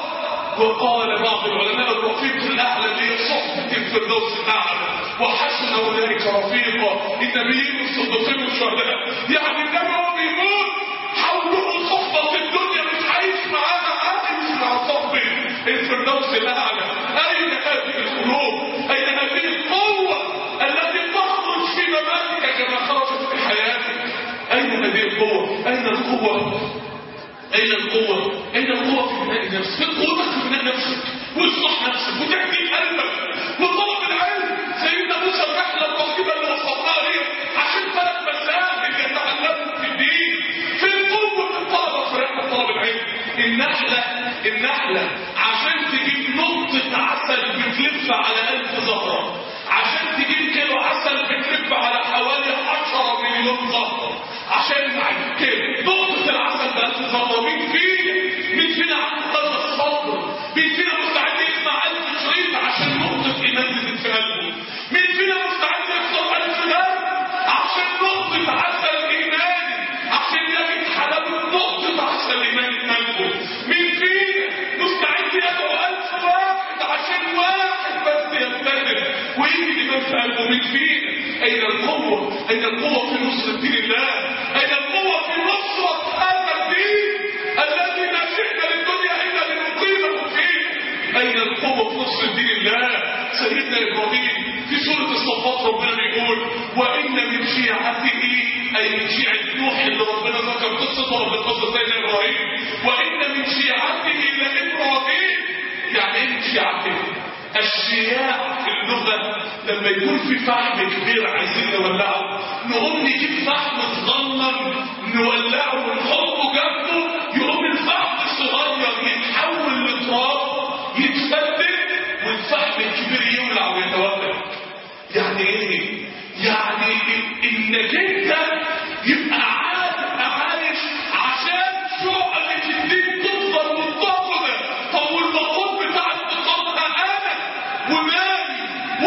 وقال بعض العلماء الرفيق الاعلى اللي هي صحبه الفردوس الاعلى وحسن اولئك رفيقا النبيين والصديقين والشهداء يعني النبي وهو بيموت حوله صحبه في الدنيا مش عايش معانا عايش مع صحبه الفردوس الاعلى اين هذه القلوب اين هذه القوه التي تخرج في مماتك كما خرجت في حياتك اين هذه القوه اين القوه أين القوة؟ أين القوة في بناء نفسك؟ فين قوتك في بناء نفسك؟ واصلح نفسك وتهدي قلبك وطلب العلم سيدنا موسى الرحلة الرهيبة اللي وصلناها دي عشان ثلاث مساجد يتعلموا في الدين فين قوة الطلبة في رحلة طلب العلم؟ النحلة النحلة عشان تجيب نقطة عسل بتلف على ألف زهرة عشان تجيب كيلو عسل بتلف على حوالي 10 مليون زهرة عشان كده نقطة العسل بألف زهرة مين فينا مين فينا عنده هذا الصبر مين فينا مستعد يسمع ألف شريط عشان نقطة إيمان تزيد في قلبه مين فينا مستعد يحصل ألف درس عشان نقطة عسل إيماني عشان يجد حلاوة نقطة عسل إيماني في قلبه مين فينا مستعد يدعو ألف واحد عشان واحد بس يبتدئ ويجي الإيمان في قلبه مين فينا أين القوة أين القوة في نصرة دين الله أين القوة في نصرة هذا الدين الذي ما جئنا للدنيا إلا لنقيمه فيه أين القوة في نصر دين الله سيدنا إبراهيم في سورة الصفات ربنا بيقول وإن من شيعته أي من شيعة نوح اللي ربنا ذكر قصته من قصة سيدنا إبراهيم وإن من شيعته لإبراهيم يعني إيه من شيعته الشياع في اللغة لما يكون في فحم كبير عايزين نولعه نقوم نجيب فحم صغنن نولعه ونحطه جنبه يقوم الفحم الصغير يتحول لتراب يتفتت والفحم الكبير يولع ويتولد يعني ايه؟ يعني انك انت يبقى عايش عشان شعلة الدين تفضل منتظمة طب والمقود بتاع انتقامها انا ومالي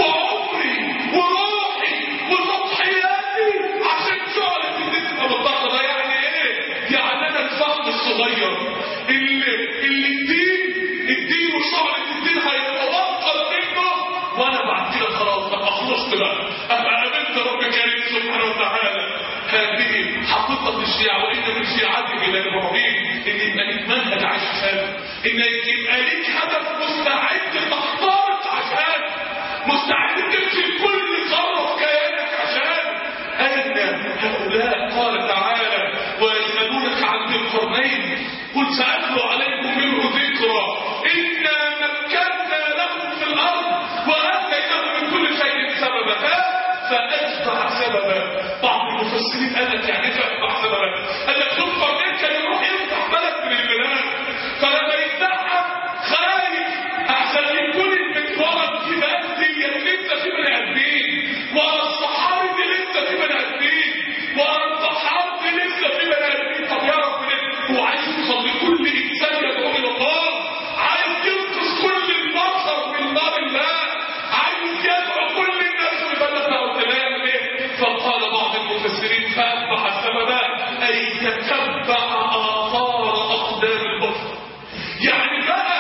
وعمري وروحي وتضحياتي عشان شعلة الدين تبقى منتظمة يعني ايه؟ يعني انا الفهم الصغير اللي اللي الدين الدين وشعلة الدين هيتوقف منه وانا بعد كده خلاص ابقى خلصت بقى ابقى قابلت رب كريم سبحانه وتعالى هذه حقيقة الشيعة وإن من شيعتك إلى إبراهيم إن يبقى ليك منهج عايش عشانه إن يبقى ليك هدف مستعد تختارك عشان مستعد تبذل كل ذرة في كيانك عشان أين هؤلاء قال تعالى ويسألونك عن ذي القرنين قل سأتلو عليكم منه ذكرى إنا مكنا لهم في الأرض وآتيناهم من كل شيء سببا فأتبع سببا بعض المفسرين قال لك يعني فأتبع سببا قال لك ذو القرنين كان يروح يفتح بلد من البلاد فلما يفتحها خايف أحسن يكون المتورط في بلد دي لسه في بني آدمين وأنا الصحابي دي لسه في بني آدمين وأنا الصحابي دي لسه في بني آدمين طب يا رب ليه؟ هو عايز يوصل لكل إنسان يدعو إلى الله عايز ينقذ كل البشر من نار الله عايز يدعو كل الناس ويبلغ دعوة الله يعمل ايه؟ فقال بعض المفسرين فأتبع سببا أي تتبع آثار أقدام البشر يعني بقى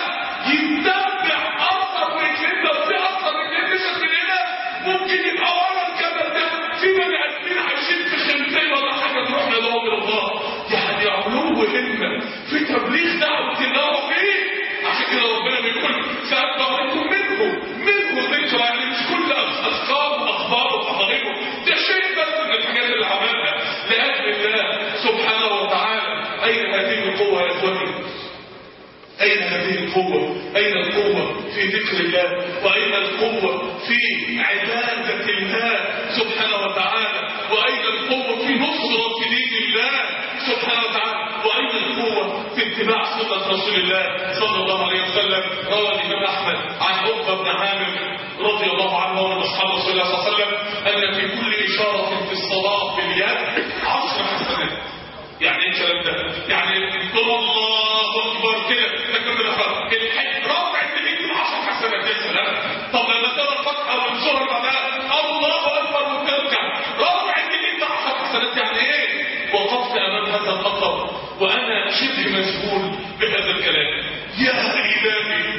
يتبع أثر رجلنا وفي أثر رجلنا مشت من هنا ممكن يبقى ورا الجبل ده في بني آدمين عايشين في خيمتين ولا حاجة تروح ندعو إلى الله يعني علو همة في تبليغ دعوة الله وفيه عشان كده ربنا بيقول سأتبع لكم منه منه ذكرى يعني مش كل أذكار وأخبار وتقاريره ده شيء بس من الحاجات اللي عملها لأجل الله الله سبحانه وتعالى أين هذه القوة يا إخواني أين هذه القوة أين القوة في ذكر الله وأين القوة في عبادة الله سبحانه وتعالى وأين القوة في نصرة دين الله سبحانه وتعالى وأين القوة في اتباع سنة رسول الله صلى الله عليه وسلم روى الإمام أحمد عن عقبة بن عامر رضي الله عنه ومن أصحاب رسول الله صلى الله عليه وسلم أن في كل إشارة في الصلاة باليد عشر حسنات يعني ايه الكلام ده؟ يعني تقول الله اكبر كده تكبر الاخر الحج رفع اليمين ب 10 حسنات يا سلام طب لما ترى الفتحه والسوره بعدها الله اكبر وتركع رفع اليمين ب 10 حسنات يعني ايه؟ وقفت امام هذا الخطر وانا شبه مشغول بهذا الكلام يا الهي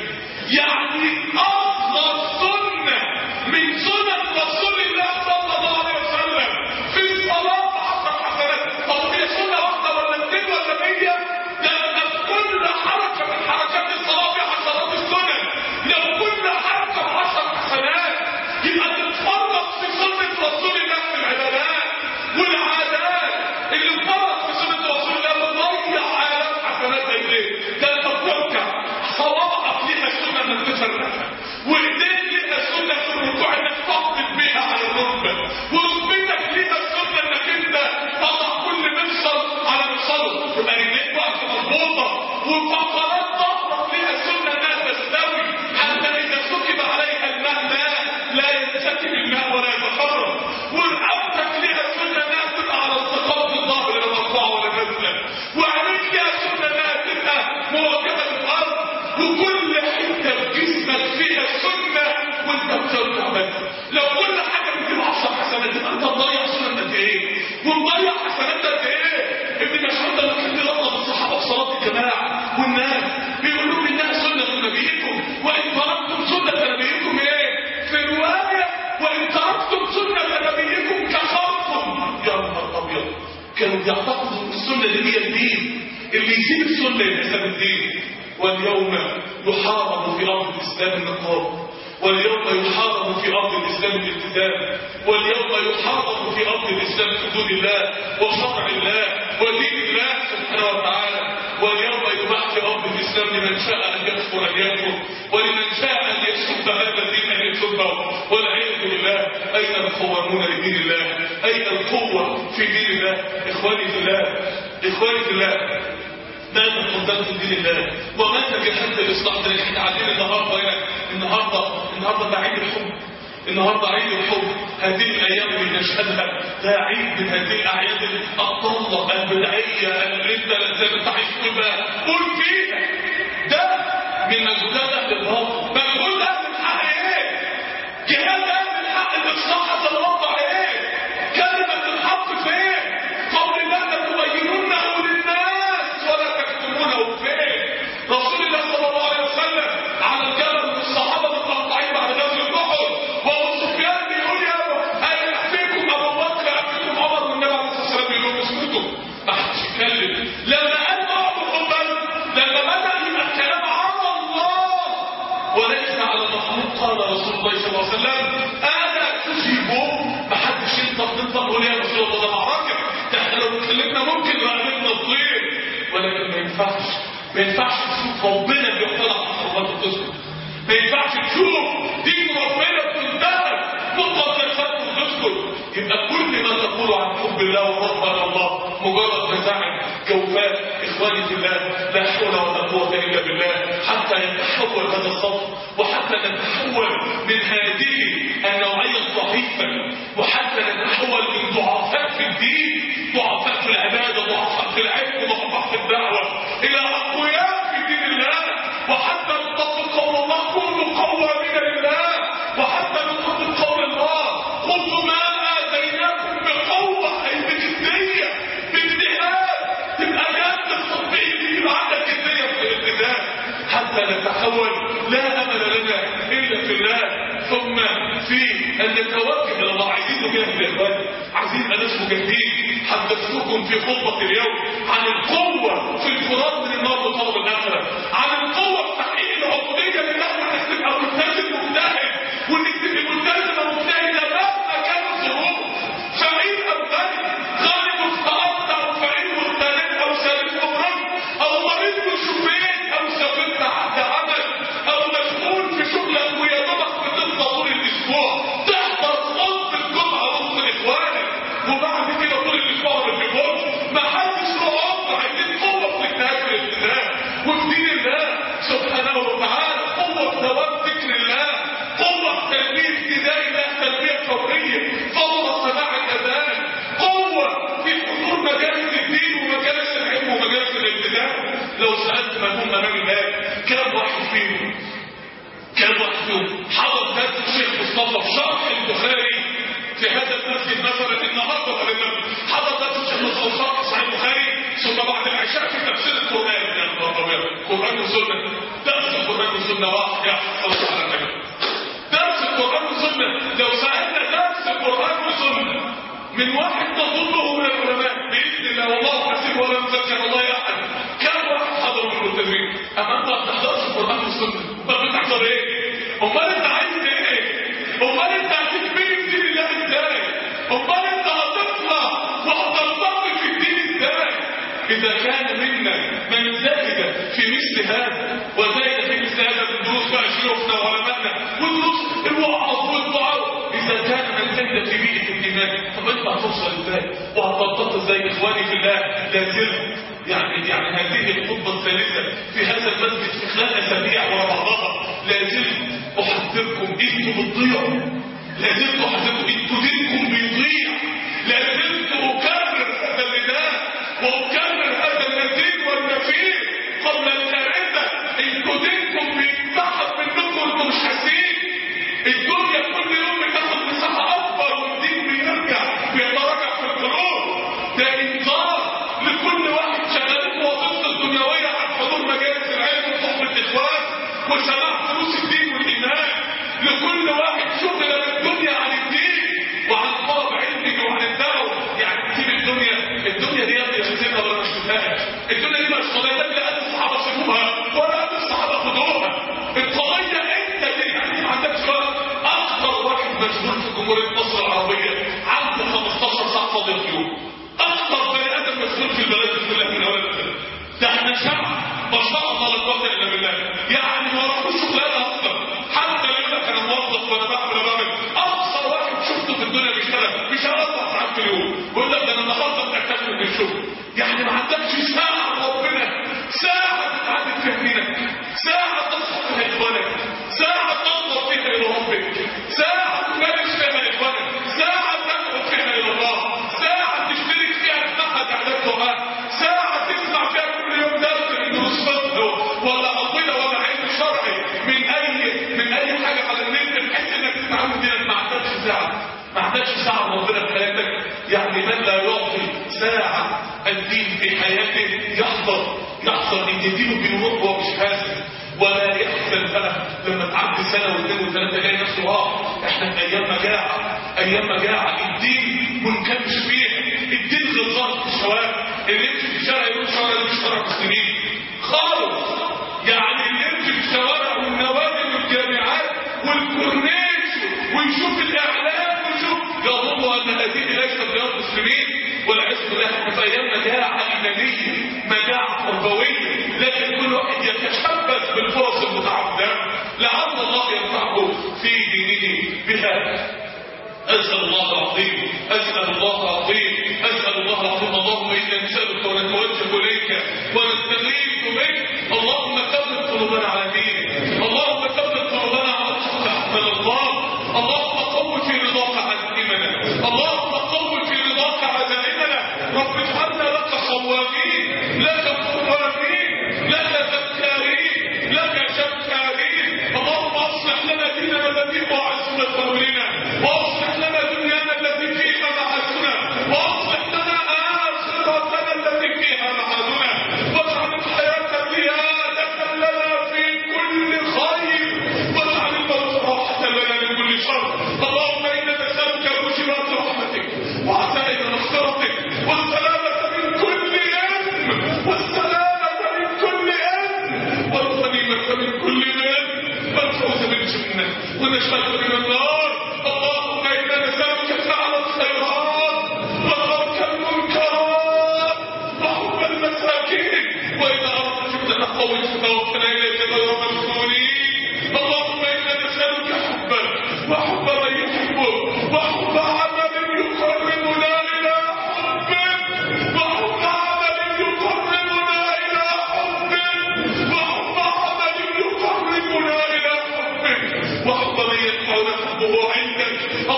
يعني افضل سنه من سنن رسول الله صلى الله عليه وسلم في الصلاه ب 10 حسنات طب هي سنه واحده ولا اثنين ولا 100 ده ده في كل حركه من حركات الصلاه في عشرات السنن لو كل حركه ب 10 حسنات يبقى تتفرق في سنه رسول الله في العبادات والعادات اللي فرق في سنه رسول الله بتضيع آلاف حسنات زي ايه؟ ده انت بتركع صوابعك ليها سنه انك تفرقها وايديك ليها سنه في الركوع انك تقبض بيها على الركبه وركبتك ليها سنه انك انت تضع كل مفصل على مفصله يبقى رجليك واقفه مظبوطه وفقرات ظهرك ليها سنه انها تستوي حتى اذا سكب عليها الماء لا لا ينسكب الماء ولا يتحرك ورقبتك ليها سنه انها تبقى على استقامه الظهر لا مرفوعه ولا نازله وعينيك ليها سنه انها تبقى مواجهه الارض وكل حته في جسمك فيها سنه وانت بترجع بس لو كل حاجه بتجيب 10 حسنات يبقى انت مضيع سنه قد ايه؟ ومضيع حسنات قد ايه؟ ابن مسعود لما كان بيرغب الصحابه في صلاه الجماعه والناس بيقول لهم انها سنه نبيكم وان تركتم سنه نبيكم ايه؟ في روايه وان تركتم سنه نبيكم كفرتم يا نهار ابيض كانوا بيعتقدوا ان السنه دي هي الدين اللي يسيب السنه يحسب الدين واليوم يحارب في ارض الاسلام النقاب واليوم يحارب في ارض الاسلام الالتزام واليوم يحارب في ارض الاسلام حدود الله وشرع الله ودين الله سبحانه وتعالى واليوم يباح في ارض الاسلام لمن شاء ان يكفر ان يكفر ولمن شاء ان يسب هذا الدين ان يسبه والعياذ بالله اين القوامون لدين الله اين القوه في دين الله اخواني في الله اخواني في الله ماذا قدمت دين الله وماذا جهدت الاصلاح ده احنا قاعدين النهارده هنا النهارده النهارده ده عيد الحب النهارده عيد الحب هذه الايام اللي نشهدها ده عيد من هذه الاعياد الطلة البدعيه اللي انت زي ما انت عايز تقول بقى قول فيها ده من مجهودات اهل الباطل مجهود اهل الحق ايه؟ جهاد اهل الحق الاصلاح هذا الوضع ايه؟ كلمه الحق فين؟ قول الله تبينونه للناس ولا تكتمونه فين رسول الله صلى الله عليه وسلم على الجبل والصحابه متقطعين بعد غزوه احد وابو سفيان بيقول يا هل يحفيكم ابو بكر يحفيكم عمر والنبي عليه الصلاه والسلام بيقول لهم اسكتوا ما حدش يتكلم لما قال اعبد حبا لما بدا يبقى الكلام على الله وليس على المخلوق قال رسول الله صلى الله عليه وسلم انا تجيبه ما حدش ينطق ننطق يقول يا رسول الله ده معركه ده احنا لو اتكلمنا ممكن رقبتنا تطير ولكن ما ينفعش ما ينفعش تشوف ربنا بيقتلع محرمات وتسكت ما ينفعش تشوف دين ربنا بتنتهك مقدسات وتسكت يبقى كل ما تقول عن حب الله ورحمة الله مجرد مزاعم جوفات اخواني في الله لا حول ولا قوة الا بالله حتى يتحول هذا الصف وحتى نتحول من هذه النوعية الضعيفة وحتى نتحول من ضعفاء في الدين ضعفاء في العبادة ضعفاء في العلم ضعفاء في الدعوة إلى أقوياء في دين الله وحتى نطبق قول الله كونوا قوامين لله وحتى نطبق قول الله خذوا ما آتيناكم بقوة أي بجدية باجتهاد تبقى جد التطبيق دي يبقى عندك جدية في الالتزام حتى نتحول لا أمل لنا إلا في الله ثم في أن نتوجه إلى الله عايزين نجاهد يا إخواني عايزين نبقى ناس مجاهدين حدثتكم في خطبة اليوم عن القوة في الفرار من النار وطلب الآخرة عن القوة في تحقيق العبودية لله وإنك تبقى ملتزم مجتهد وإنك تبقى ملتزمة مجتهدة مهما كانت الظروف فقير أو غني غالب افتقرت أو تلبيه فوريه فور سماع الاذان قوه في حضور مجالس الدين ومجالس العلم ومجالس الابتداء لو سالت من هم امام الله كم واحد فيهم كم واحد فيهم حضر درس الشيخ مصطفى في شرح البخاري في هذا المسجد مثلا النهارده غالبا حضر درس الشيخ مصطفى في شرح صحيح البخاري ثم بعد العشاء في تفسير القران يا الله قران وسنه درس القران والسنه واحد يا صلاه على النبي درس القران والسنه لو سالنا درس القران والسنه من واحد تظنه من العلماء باذن الله والله حسيب ولا مذكر الله احد كم واحد حضر من الملتزمين اما انت ما بتحضرش القران والسنه طب بتحضر ايه؟ امال انت عايز ايه؟ امال انت هتتبني في دين الله ازاي؟ امال انت هتطلع وهتنطلق في الدين ازاي؟ اذا كان منا من زائد في مثل هذا وزائد في مثل هذا من دروس بقى شيوخنا وعلمائنا ودروس الوعظ والدعاء اذا كان من زائد في بيئه الايمان طب انت هتوصل ازاي؟ وهتنطلق ازاي اخواني في الله لا زلت يعني يعني هذه الخطبه الثالثه في هذا المسجد في خلال اسابيع ورا بعضها لا زلت احذركم انتوا بتضيعوا لا زلت احذركم انتوا دينكم بيضيع لا زلت اكرر هذا النداء واكرر هذا النزيد والنفير قبل الكارثه انتوا دينكم بيتسحب منكم وانتوا مش حاسين الدنيا كل يوم بتاخد مساحه اكبر والدين بيرجع بيتراجع في القلوب ده انذار لكل واحد شغال في وظيفته الدنيويه عن حضور مجالس العلم وصحبه الاخوان وسماع دروس الدين والايمان لكل واحد شغل بالدنيا عن الدين وعن طلب علمه وعن الدعوه يعني تسيب الدنيا الدنيا دي يا ابني شفتها ولا مش شفتها الدنيا دي مش قضيه لا قد الصحابه شافوها ولا قد الصحابه خدوها القضيه انت اللي ما عندكش وقت اكثر واحد مشغول في جمهوريه مصر العربيه عنده 15 ساعه فاضيه في اليوم اكثر بني ادم مسؤول في البلد كلها من اول ده احنا شعب ما شاء الله لا قوه الا بالله يعني ما راحوش شغلانه اصلا حتى لو انا كان موظف وانا بعمل بعمل اقصر واحد شفته في الدنيا بيشتغل بيشتغل اربع ساعات في اليوم يقول لك ده انا النهارده بتعتمد من الشغل يعني ما عندكش ساعه ربنا ساعه تتعلم فيها دينك ساعه تصحى فيها اخوانك ساعه تنظر فيها الى ربك ساعه تمارس فيها اخوانك ساعه تدعو فيها الى الله ساعه تشترك فيها في معهد اعداد دعاء ساعه تسمع فيها كل يوم درس من دروس فقه ولا قضيه ولا علم شرعي من اي من اي حاجه على النت بحيث انك تتعلم دينك ما عندكش ساعه ما عندكش ساعه ربنا في حياتك يعني من لا يعطي ساعه الدين في حياته يحضر يحضر ان دينه بيمر وهو مش حاسس ولا يحزن بقى لما تعدي سنه واثنين وثلاثه جاي نفسه اه احنا في ايام مجاعه ايام مجاعه الدين منكمش فيها الدين غلطان في الشوارع اللي يمشي في الشارع يقول الشوارع دي مش شوارع مسلمين خالص يعني اللي يمشي في الشوارع والنوادي والجامعات والكورنيش ويشوف الاعلام ويشوف يظن ان هذه ليست رياض مسلمين والعياذ بالله احنا في ايام مجاعه ايمانيه مجاعه تربويه لكن كل واحد يتشبث بالفرص المتعدده لعل الله ينفعه في دينه بها أسأل الله العظيم أسأل الله العظيم أسأل الله العظيم اللهم إنا نسألك ونتوجه إليك ونستغيث بك اللهم ثبت قلوبنا على دينك اللهم ثبت قلوبنا على الحق أحسن الله اللهم قوي في رضاك عزائمنا اللهم قوي في رضاك عزائمنا رب اجعلنا لك صوامين لك قوامين لك ذكارين لك شكارين اللهم اصلح لنا ديننا الذي هو عصمة امرنا واصلح لنا دنيانا التي فيها معاشنا واصلح لنا اخرتنا التي فيها معادنا واجعل الحياة زيادة لنا في كل خير واجعل الموت راحة لنا من كل شر اللهم انا نسألك موجبات رحمتك وعزائم مغفرتك والسلامة من كل اثم والسلامة من كل اثم والغنيمة من كل اثم والفوز بالجنة ونجاة من النار اللهم انا نسألك فعل الخيرات وترك المنكرات وحب المساكين واذا اردت فتنة قوي فتوفنا اليك غير مفتونين اللهم انا نسألك حبك وحب من يحبك وحب عمل يقربنا الى حبك وحب عمل يقربنا الى حبك وحب عمل يقربنا الى حبك وحب من يدفعنا حبه عندك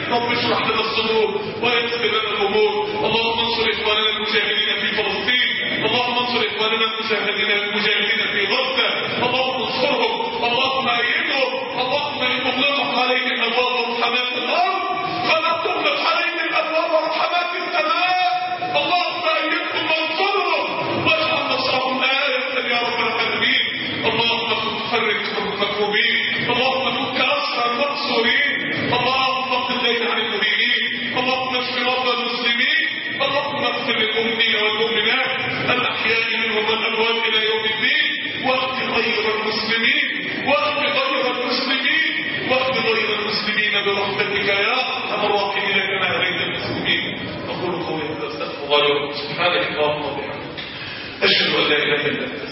رب اشرح لنا الصدور ويسر لنا الامور اللهم انصر اخواننا المجاهدين في فلسطين اللهم انصر اخواننا المجاهدين المجاهدين في غزه اللهم انصرهم اللهم ايدهم اللهم ان تغلق عليهم ابواب رحمات الارض فلا تغلق عليهم ابواب رحمات السماء اللهم ايدهم وانصرهم واجعل نصرهم آية يا رب العالمين اللهم فرج المكروبين اللهم فك أسرى المقصورين اللهم اقض الليل عن المدينين اللهم اشف مرضى المسلمين اللهم اغفر للمؤمنين والمؤمنات الأحياء منهم والأموات إلى يوم الدين واهد غير المسلمين واهد غير المسلمين واهد غير المسلمين برحمتك يا أرحم الراحمين كما هديت المسلمين أقول قولي هذا استغفر الله لكم سبحانك اللهم وبحمدك أشهد أن لا إله إلا أنت